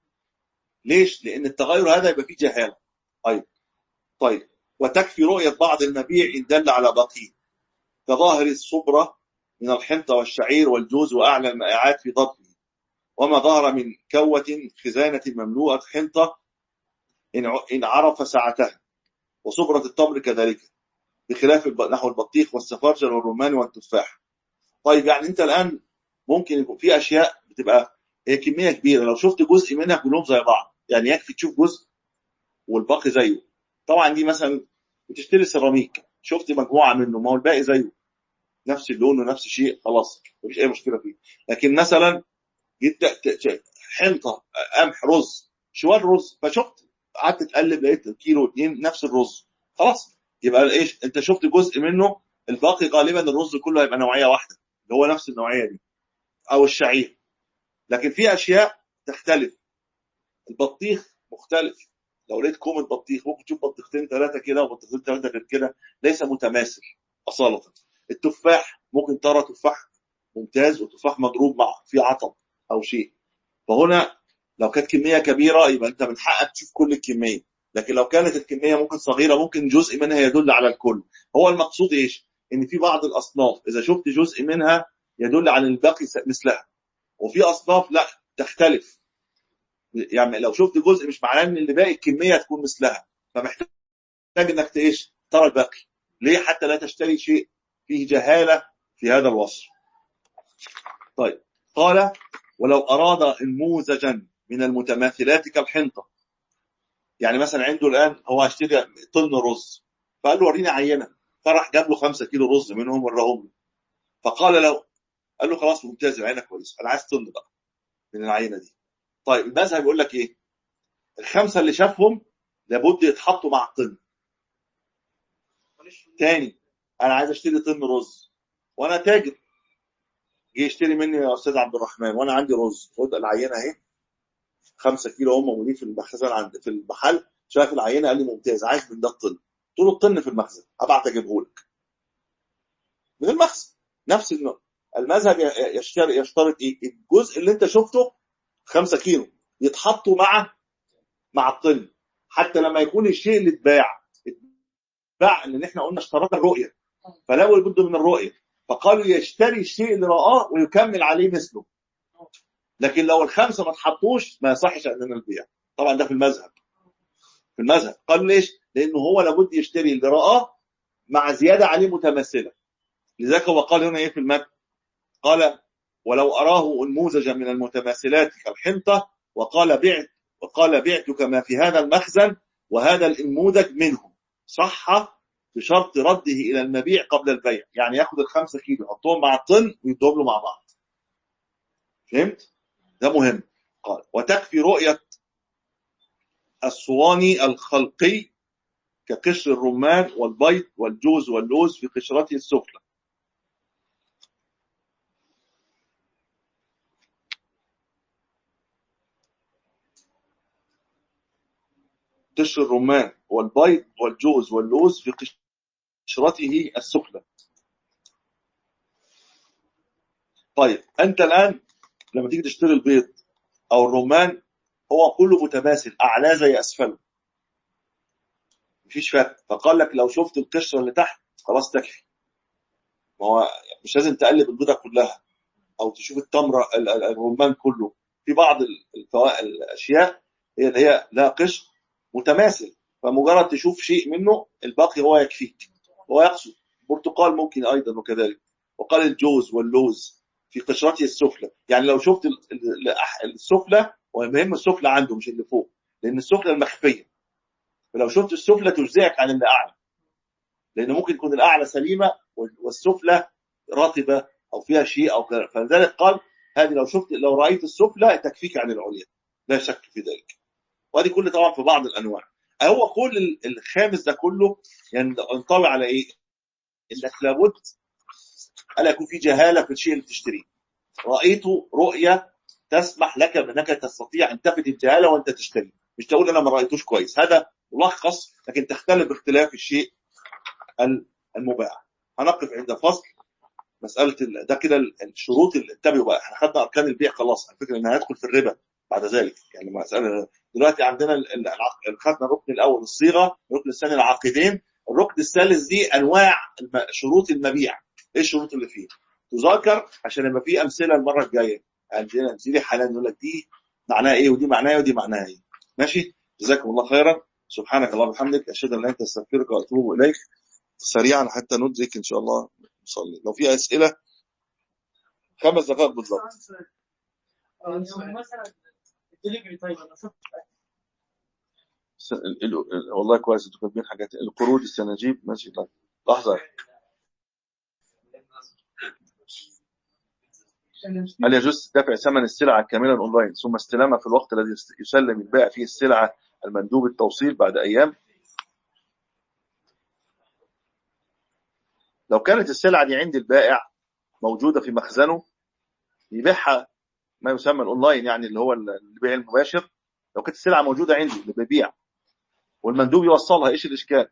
ليش؟ لان التغير هذا يبقى فيه جهاله طيب طيب وتكفي رؤيه بعض المبيع ان دل على بقيه كظاهر الصبره من الحنطه والشعير والجوز واعلى المائعات في ضربه وما ظهر من كوة خزانة مملوءة حنطة إن ع- إن عرف سعتها وصبرة التمر كذلك بخلاف الب- نحو البطيخ والسفرجل والرمان والتفاح طيب يعني أنت الآن ممكن يكون في أشياء بتبقى هي كمية كبيرة لو شفت جزء منها كلهم زي بعض يعني يكفي تشوف جزء والباقي زيه طبعا دي مثلا بتشتري سيراميك شفت مجموعة منه ما هو الباقي زيه نفس اللون ونفس الشيء خلاص مفيش أي مشكلة فيه لكن مثلا جيت ت- ت- حنطه قمح رز شوال رز فشفت قعدت تقلب لقيت كيلو اتنين نفس الرز خلاص يبقى ايش انت شفت جزء منه الباقي غالبا الرز كله هيبقى نوعيه واحده اللي هو نفس النوعيه دي او الشعير لكن في اشياء تختلف البطيخ مختلف لو لقيت كوم البطيخ ممكن تشوف بطيختين ثلاثه كده وبطيختين ثلاثه غير كده ليس متماثل اصاله التفاح ممكن ترى تفاح ممتاز وتفاح مضروب مع في عطب او شيء فهنا لو كانت كميه كبيره يبقى انت من حقك تشوف كل الكميه لكن لو كانت الكميه ممكن صغيره ممكن جزء منها يدل على الكل هو المقصود ايش ان في بعض الاصناف اذا شفت جزء منها يدل على الباقي مثلها وفي اصناف لا تختلف يعني لو شفت جزء مش معناه ان اللي باقي الكميه تكون مثلها فمحتاج انك ت- ايش ترى الباقي ليه حتى لا تشتري شيء فيه جهاله في هذا الوصف طيب قال ولو أراد نموذجا من المتماثلات كالحنطة يعني مثلا عنده الآن هو هيشتري طن رز فقال له وريني عينة فراح جاب له خمسة كيلو رز منهم وراهم له فقال له قال له خلاص ممتاز العينة كويس أنا عايز طن بقى من العينة دي طيب المذهب يقول لك إيه الخمسة اللي شافهم لابد يتحطوا مع الطن معلش تاني أنا عايز أشتري طن رز وأنا تاجر جه يشتري مني يا استاذ عبد الرحمن وانا عندي رز خد العينه اهي 5 كيلو هم موجودين في المخزن عند في المحل شاف العينه قال لي ممتاز عايز من ده الطن قلت له الطن في المخزن ابعت اجيبه لك من المخزن نفس النوع المذهب ي- يشتري يشترط ايه الجزء اللي انت شفته 5 كيلو يتحطوا مع مع الطن حتى لما يكون الشيء اللي اتباع باع لان احنا قلنا اشترط الرؤيه فلا بد من الرؤيه فقالوا يشتري الشيء اللي رآه ويكمل عليه مثله لكن لو الخمسه ما اتحطوش ما يصحش عندنا البيع طبعا ده في المذهب في المذهب قال ليش؟ لانه هو لابد يشتري اللي رآه مع زياده عليه متماثله لذلك هو قال هنا ايه في المتن قال ولو اراه انموذجا من المتماثلات كالحنطه وقال بعت وقال بعتك ما في هذا المخزن وهذا الانموذج منه صح بشرط رده الى المبيع قبل البيع يعني ياخد الخمسة كيلو يحطهم مع الطن ويدوهم له مع بعض فهمت ده مهم قال وتكفي رؤية الصواني الخلقي كقشر الرمان والبيض والجوز واللوز في قشرته السفلى قشر الرمان والبيض والجوز واللوز في قشرته السفلى طيب انت الان لما تيجي تشتري البيض او الرمان هو كله متماثل اعلاه زي اسفله مفيش فرق فقال لك لو شفت القشره اللي تحت خلاص تكفي ما هو مش لازم تقلب البيضه كلها او تشوف التمره ال- ال- الرمان كله في بعض الفوا- الاشياء هي اللي هي لها قشر متماثل فمجرد تشوف شيء منه الباقي هو يكفيك هو يقصد برتقال ممكن ايضا وكذلك وقال الجوز واللوز في قشرته السفلى يعني لو شفت ال- ال- ال- السفلى ومهم السفلى عنده مش اللي فوق لان السفلى المخفيه فلو شفت السفلى تجزئك عن اللي اعلى لان ممكن يكون الاعلى سليمه وال- والسفلى رطبه او فيها شيء او كذا فلذلك قال هذه لو شفت لو رايت السفلى تكفيك عن العليا لا شك في ذلك وهذه كل طبعا في بعض الانواع هو كل ال- الخامس ده كله ينطوي على ايه؟ انك لابد الا يكون في جهاله في الشيء اللي بتشتريه رايته رؤيه تسمح لك بانك تستطيع ان تفت الجهاله وانت تشتري مش تقول انا ما رايتوش كويس هذا ملخص لكن تختلف باختلاف الشيء ال- المباح هنقف عند فصل مساله ال- ده كده ال- الشروط اللي انتبهوا بقى احنا خدنا اركان البيع خلاص على فكره ان هندخل في الربا بعد ذلك يعني مساله دلوقتي عندنا ال- ال- العق- خدنا الركن الاول الصيغه الركن الثاني العاقدين الركن الثالث دي انواع الم- شروط المبيع ايه الشروط اللي فيه تذاكر عشان يبقى في امثله المره الجايه عندنا امثله حاليا يقول لك دي معناها ايه ودي معناها ايه ودي معناها ايه ماشي جزاكم الله خيرا سبحانك اللهم وبحمدك اشهد ان لا اله الا انت استغفرك واتوب اليك سريعا حتى ندرك ان شاء الله نصلي لو في اسئله خمس دقائق بالضبط يعني مثلا الدليفري طيب انا شفت س- ال- ال- ال- والله كويس انتوا كاتبين حاجات القروض السناجيب ماشي طيب لحظه هل يجوز دفع ثمن السلعه كاملا اونلاين ثم استلامها في الوقت الذي يست- يسلم البائع فيه السلعه المندوب التوصيل بعد ايام لو كانت السلعه دي عند البائع موجوده في مخزنه يبيعها ما يسمى الاونلاين يعني اللي هو البيع المباشر لو كانت السلعه موجوده عندي اللي ببيع والمندوب يوصلها ايش الاشكال؟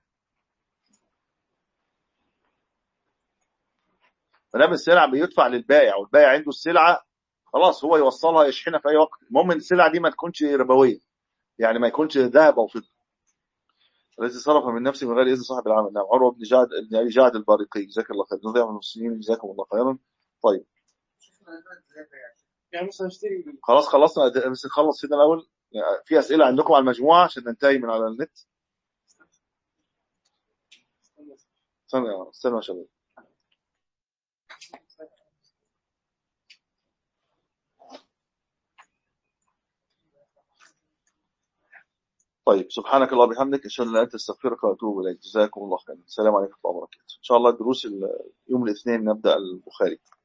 ما دام السلعه بيدفع للبائع والبائع عنده السلعه خلاص هو يوصلها يشحنها في اي وقت المهم ان السلعه دي ما تكونش ربويه يعني ما يكونش ذهب او فضه الذي صرف من نفسه من غير اذن صاحب العمل نعم عروه بن جعد بن ابي جعد البارقي جزاك الله خير نضيع من المسلمين جزاكم الله خيرا طيب يعني مثلا اشتري خلاص خلصنا بس نخلص كده الاول يعني في اسئله عندكم على المجموعه عشان ننتهي من على النت استنى يا استنى يا شباب طيب سبحانك اللهم وبحمدك اشهد ان لا اله الا انت استغفرك واتوب اليك جزاكم الله خيرا السلام عليكم ورحمه الله وبركاته ان شاء الله الدروس ال- يوم الاثنين نبدا البخاري